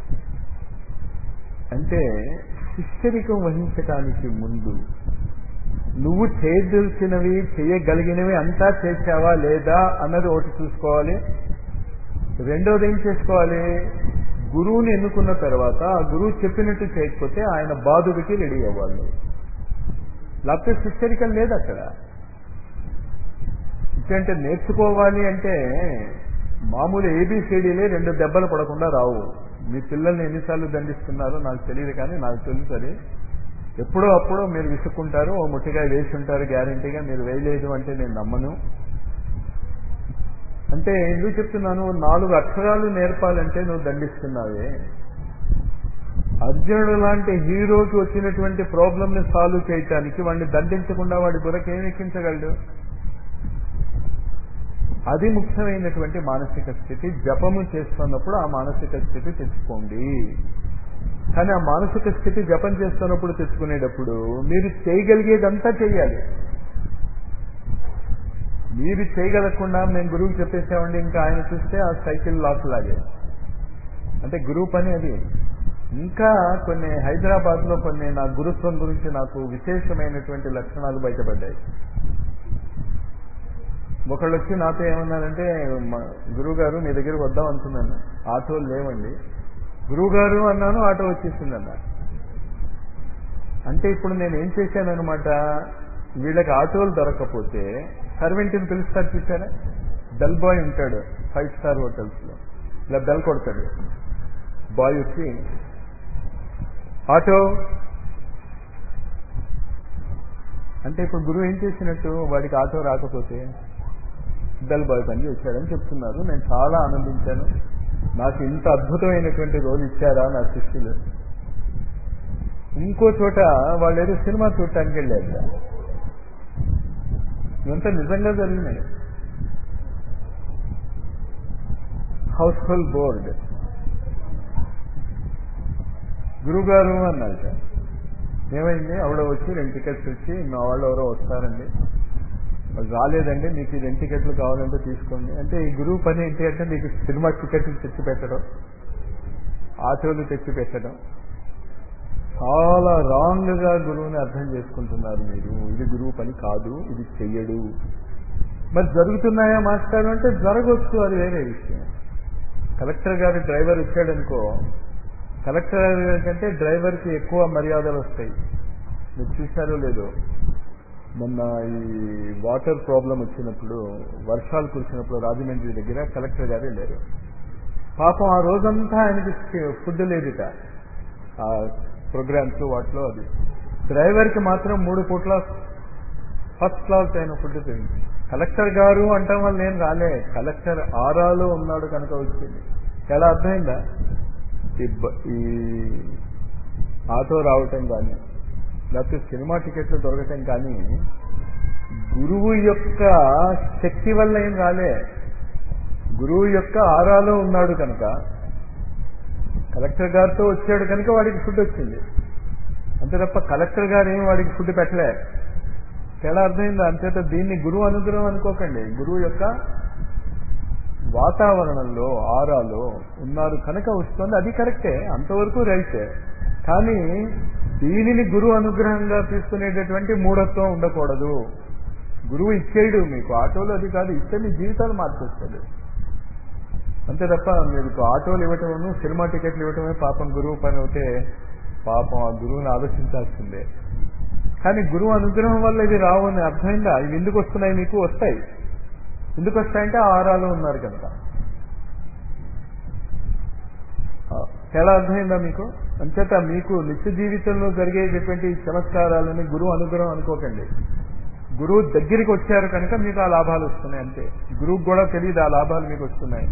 అంటే శిష్యరికం వహించటానికి ముందు నువ్వు చేయదలిసినవి చేయగలిగినవి అంతా చేశావా లేదా అన్నది ఒకటి చూసుకోవాలి రెండోది ఏం చేసుకోవాలి గురువుని ఎన్నుకున్న తర్వాత ఆ గురువు చెప్పినట్టు చేయకపోతే ఆయన బాధుడికి రెడీ అవ్వాలి లేకపోతే శిష్యరికం లేదు అక్కడ అంటే నేర్చుకోవాలి అంటే మామూలు ఏబిసిడీలే రెండు దెబ్బలు పడకుండా రావు మీ పిల్లల్ని ఎన్నిసార్లు దండిస్తున్నారో నాకు తెలియదు కానీ నాకు తెలుసు అది ఎప్పుడో అప్పుడో మీరు విసుక్కుంటారు ఓ ముట్టిగా వేసి ఉంటారు గ్యారంటీగా మీరు వేయలేదు అంటే నేను నమ్మను అంటే ఎందుకు చెప్తున్నాను నాలుగు అక్షరాలు నేర్పాలంటే నువ్వు దండిస్తున్నావే అర్జునుడు లాంటి హీరోకి వచ్చినటువంటి ప్రాబ్లమ్ ని సాల్వ్ చేయటానికి వాడిని దండించకుండా వాడి బుర్రకి ఏం ఎక్కించగలడు అది ముఖ్యమైనటువంటి మానసిక స్థితి జపము చేస్తున్నప్పుడు ఆ మానసిక స్థితి తెచ్చుకోండి కానీ ఆ మానసిక స్థితి జపం చేస్తున్నప్పుడు తెచ్చుకునేటప్పుడు మీరు చేయగలిగేదంతా చేయాలి మీరు చేయగలగకుండా మేము గురువుకి చెప్పేసామండి ఇంకా ఆయన చూస్తే ఆ సైకిల్ లాక్ లాగే అంటే గురువు పని అది ఇంకా కొన్ని హైదరాబాద్ లో కొన్ని నా గురుత్వం గురించి నాకు విశేషమైనటువంటి లక్షణాలు బయటపడ్డాయి ఒకళ్ళు వచ్చి నాతో ఏమన్నారంటే గురువు గారు మీ దగ్గర వద్దాం అనుకున్నాను ఆటోలు లేవండి గురువు గారు అన్నాను ఆటో వచ్చేసిందన్న అంటే ఇప్పుడు నేను ఏం చేశానమాట వీళ్ళకి ఆటోలు దొరకకపోతే సర్వెంట్ని పిలుస్తారు చూసారా బెల్ బాయ్ ఉంటాడు ఫైవ్ స్టార్ హోటల్స్ లో ఇలా బెల్ కొడతాడు బాయ్ వచ్చి ఆటో అంటే ఇప్పుడు గురువు ఏం చేసినట్టు వాడికి ఆటో రాకపోతే బెల్ బాయ్ పని చేశాడని చెప్తున్నారు నేను చాలా ఆనందించాను నాకు ఇంత అద్భుతమైనటువంటి రోజు ఇచ్చారా నా శిష్యులు ఇంకో చోట వాళ్ళు ఏదో సినిమా చూడటానికి వెళ్ళారు ఇదంతా నిజంగా జరిగినాయి హౌస్ హోల్డ్ బోర్డ్ గురుగారు అన్నారట ఏమైంది ఆవిడ వచ్చి రెండు టికెట్స్ వచ్చి మా వాళ్ళు ఎవరో వస్తారండి రాలేదండి మీకు ఈ రెండు టికెట్లు కావాలంటే తీసుకోండి అంటే ఈ గురువు పని ఏంటి అంటే మీకు సినిమా టికెట్లు తెచ్చి పెట్టడం ఆటోలు తెచ్చి పెట్టడం చాలా రాంగ్ గా గురువుని అర్థం చేసుకుంటున్నారు మీరు ఇది గురువు పని కాదు ఇది చెయ్యడు మరి జరుగుతున్నాయా మాస్టర్ అంటే జరగవచ్చు అది వేరే విషయం కలెక్టర్ గారి డ్రైవర్ వచ్చాడనుకో కలెక్టర్ గారి కంటే డ్రైవర్కి ఎక్కువ మర్యాదలు వస్తాయి మీరు చూశారో లేదో మొన్న ఈ వాటర్ ప్రాబ్లం వచ్చినప్పుడు వర్షాలు కురిసినప్పుడు రాజమండ్రి దగ్గర కలెక్టర్ గారు వెళ్ళారు పాపం ఆ రోజంతా ఆయనకి ఫుడ్ లేదుట ఆ ప్రోగ్రామ్స్ వాటిలో అది డ్రైవర్కి మాత్రం మూడు పూట్ల ఫస్ట్ క్లాస్ అయిన ఫుడ్ తింది కలెక్టర్ గారు అంటాం వల్ల నేను రాలే కలెక్టర్ ఆరాలో ఉన్నాడు కనుక వచ్చింది ఎలా అర్థమైందా ఈ బ- ఈ ఆటో రావటం కానీ లేకపోతే సినిమా టికెట్లు దొరకటం కానీ గురువు యొక్క శక్తి వల్ల ఏం రాలే గురువు యొక్క ఆరాలో ఉన్నాడు కనుక కలెక్టర్ గారితో వచ్చాడు కనుక వాడికి ఫుడ్ వచ్చింది అంతే తప్ప కలెక్టర్ గారు ఏం వాడికి ఫుడ్ పెట్టలే తేడా అర్థమైందా అంతేత దీన్ని గురువు అనుగ్రహం అనుకోకండి గురువు యొక్క వాతావరణంలో ఆరాలో ఉన్నారు కనుక వస్తుంది అది కరెక్టే అంతవరకు రైతే కానీ దీనిని గురువు అనుగ్రహంగా తీసుకునేటటువంటి మూఢత్వం ఉండకూడదు గురువు ఇచ్చేయడు మీకు ఆటోలు అది కాదు ఇస్తే మీ జీవితాలు మార్చేస్తాడు అంతే తప్ప మీకు ఆటోలు ఇవ్వటము సినిమా టికెట్లు ఇవ్వటమే పాపం గురువు పని అవుతే పాపం ఆ గురువుని ఆలోచించాల్సిందే కానీ గురువు అనుగ్రహం వల్ల ఇది రావు అని అర్థమైందా ఇవి ఎందుకు వస్తున్నాయి మీకు వస్తాయి ఎందుకు వస్తాయంటే ఆ ఆరాలో ఉన్నారు కనుక ఆ, ఎలా అర్థమైందా మీకు అంచేత మీకు నిత్య జీవితంలో జరిగేటటువంటి ఈ చమత్కారాలని గురువు అనుగ్రహం అనుకోకండి గురువు దగ్గరికి వచ్చారు కనుక మీకు ఆ లాభాలు వస్తున్నాయి అంతే గురువుకు కూడా తెలియదు ఆ లాభాలు మీకు వస్తున్నాయి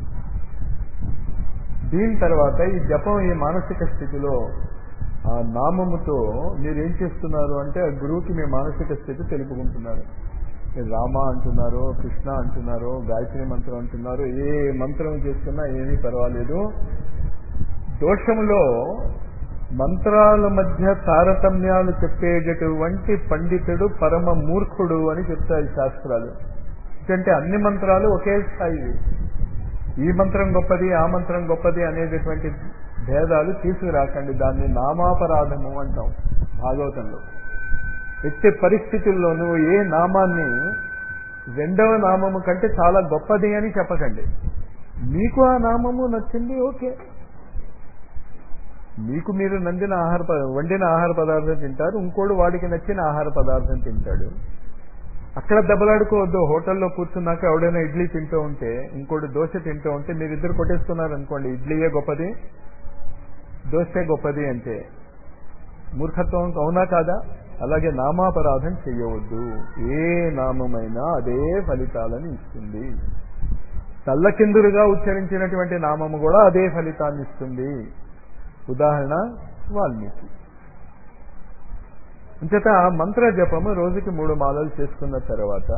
దీని తర్వాత ఈ జపం ఈ మానసిక స్థితిలో ఆ నామముతో మీరు ఏం చేస్తున్నారు అంటే ఆ గురువుకి మీ మానసిక స్థితి తెలుపుకుంటున్నారు మీరు రామ అంటున్నారు కృష్ణ అంటున్నారు గాయత్రి మంత్రం అంటున్నారు ఏ మంత్రం చేస్తున్నా ఏమీ పర్వాలేదు దోషములో మంత్రాల మధ్య తారతమ్యాలు చెప్పేటటువంటి పండితుడు పరమ మూర్ఖుడు అని చెప్తాయి శాస్త్రాలు ఎందుకంటే అన్ని మంత్రాలు ఒకే స్థాయివి ఈ మంత్రం గొప్పది ఆ మంత్రం గొప్పది అనేటటువంటి భేదాలు తీసుకురాకండి దాన్ని నామాపరాధము అంటాం భాగవతంలో ఎట్టి పరిస్థితుల్లో నువ్వు ఏ నామాన్ని రెండవ నామము కంటే చాలా గొప్పది అని చెప్పకండి మీకు ఆ నామము నచ్చింది ఓకే మీకు మీరు నందిన ఆహార ప- వండిన ఆహార పదార్థం తింటారు ఇంకోడు వాడికి నచ్చిన ఆహార పదార్థం తింటాడు అక్కడ దెబ్బలాడుకోవద్దు హోటల్లో కూర్చున్నాక ఎవడైనా ఇడ్లీ తింటూ ఉంటే ఇంకోటి దోశ తింటూ ఉంటే మీరిద్దరు కొట్టేస్తున్నారు అనుకోండి ఇడ్లీయే గొప్పది దోశే గొప్పది అంటే మూర్ఖత్వం అవునా కాదా అలాగే నామాపరాధం చేయవద్దు ఏ నామమైనా అదే ఫలితాలను ఇస్తుంది తల్లకిందులుగా ఉచ్చరించినటువంటి నామము కూడా అదే ఫలితాన్ని ఇస్తుంది ఉదాహరణ వాల్మీకి అంచేత మంత్ర జపము రోజుకి మూడు మాలలు చేసుకున్న తర్వాత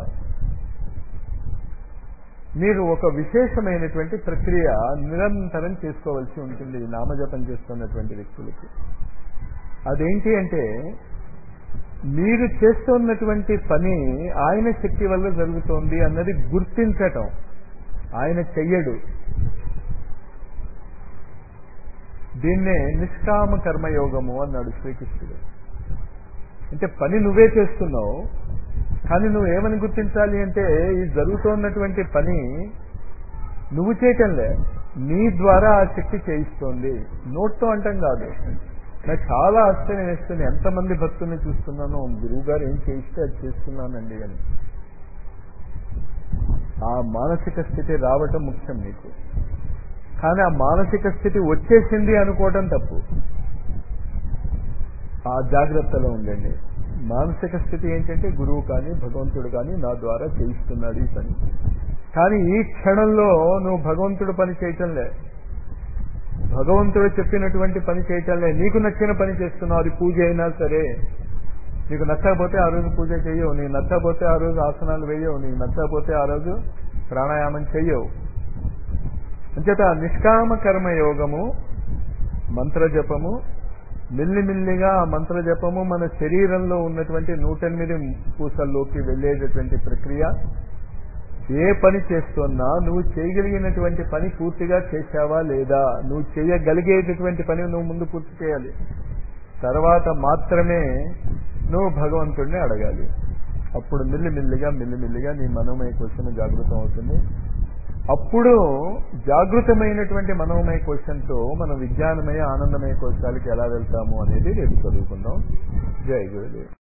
మీరు ఒక విశేషమైనటువంటి ప్రక్రియ నిరంతరం చేసుకోవాల్సి ఉంటుంది ఈ నామజపం చేస్తున్నటువంటి వ్యక్తులకి అదేంటి అంటే మీరు చేస్తున్నటువంటి పని ఆయన శక్తి వల్ల జరుగుతోంది అన్నది గుర్తించటం ఆయన చెయ్యడు దీన్నే నిష్కామ కర్మయోగము అన్నాడు శ్రీకృష్ణుడు అంటే పని నువ్వే చేస్తున్నావు కానీ నువ్వు ఏమని గుర్తించాలి అంటే ఈ జరుగుతున్నటువంటి పని నువ్వు చేయటంలే నీ ద్వారా ఆ శక్తి చేయిస్తోంది నోట్తో అంటాం కాదు నాకు చాలా ఆశ్చర్యం వేస్తుంది ఎంతమంది భక్తుల్ని చూస్తున్నాను గురువు గారు ఏం చేయిస్తే అది చేస్తున్నానండి అని ఆ మానసిక స్థితి రావటం ముఖ్యం మీకు కానీ ఆ మానసిక స్థితి వచ్చేసింది అనుకోవటం తప్పు ఆ జాగ్రత్తలో ఉండండి మానసిక స్థితి ఏంటంటే గురువు కానీ భగవంతుడు కానీ నా ద్వారా చేయిస్తున్నాడు ఈ పని కానీ ఈ క్షణంలో నువ్వు భగవంతుడు పని చేయటంలే భగవంతుడు చెప్పినటువంటి పని చేయటంలే నీకు నచ్చిన పని చేస్తున్నావు అది పూజ అయినా సరే నీకు నచ్చకపోతే ఆ రోజు పూజ చెయ్యవు నీకు నచ్చకపోతే ఆ రోజు ఆసనాలు వేయవు నీకు నచ్చకపోతే ఆ రోజు ప్రాణాయామం చెయ్యవు అంచేత నిష్కామ కర్మ యోగము మంత్ర జపము మెల్లిమెల్లిగా ఆ మంత్ర జపము మన శరీరంలో ఉన్నటువంటి నూటెనిమిది పూసల్లోకి వెళ్ళేటటువంటి ప్రక్రియ ఏ పని చేస్తున్నా నువ్వు చేయగలిగినటువంటి పని పూర్తిగా చేశావా లేదా నువ్వు చేయగలిగేటటువంటి పని నువ్వు ముందు పూర్తి చేయాలి తర్వాత మాత్రమే నువ్వు భగవంతుడిని అడగాలి అప్పుడు మెల్లిమెల్లిగా మెల్లిమెల్లిగా నీ మనోమయ క్వశ్చన్ జాగృతం అవుతుంది అప్పుడు జాగృతమైనటువంటి మనోమయ క్వశ్చన్తో మనం విజ్ఞానమయ ఆనందమయ కోశాలకి ఎలా వెళ్తాము అనేది రేపు చదువుకుందాం జై గురుదేవ్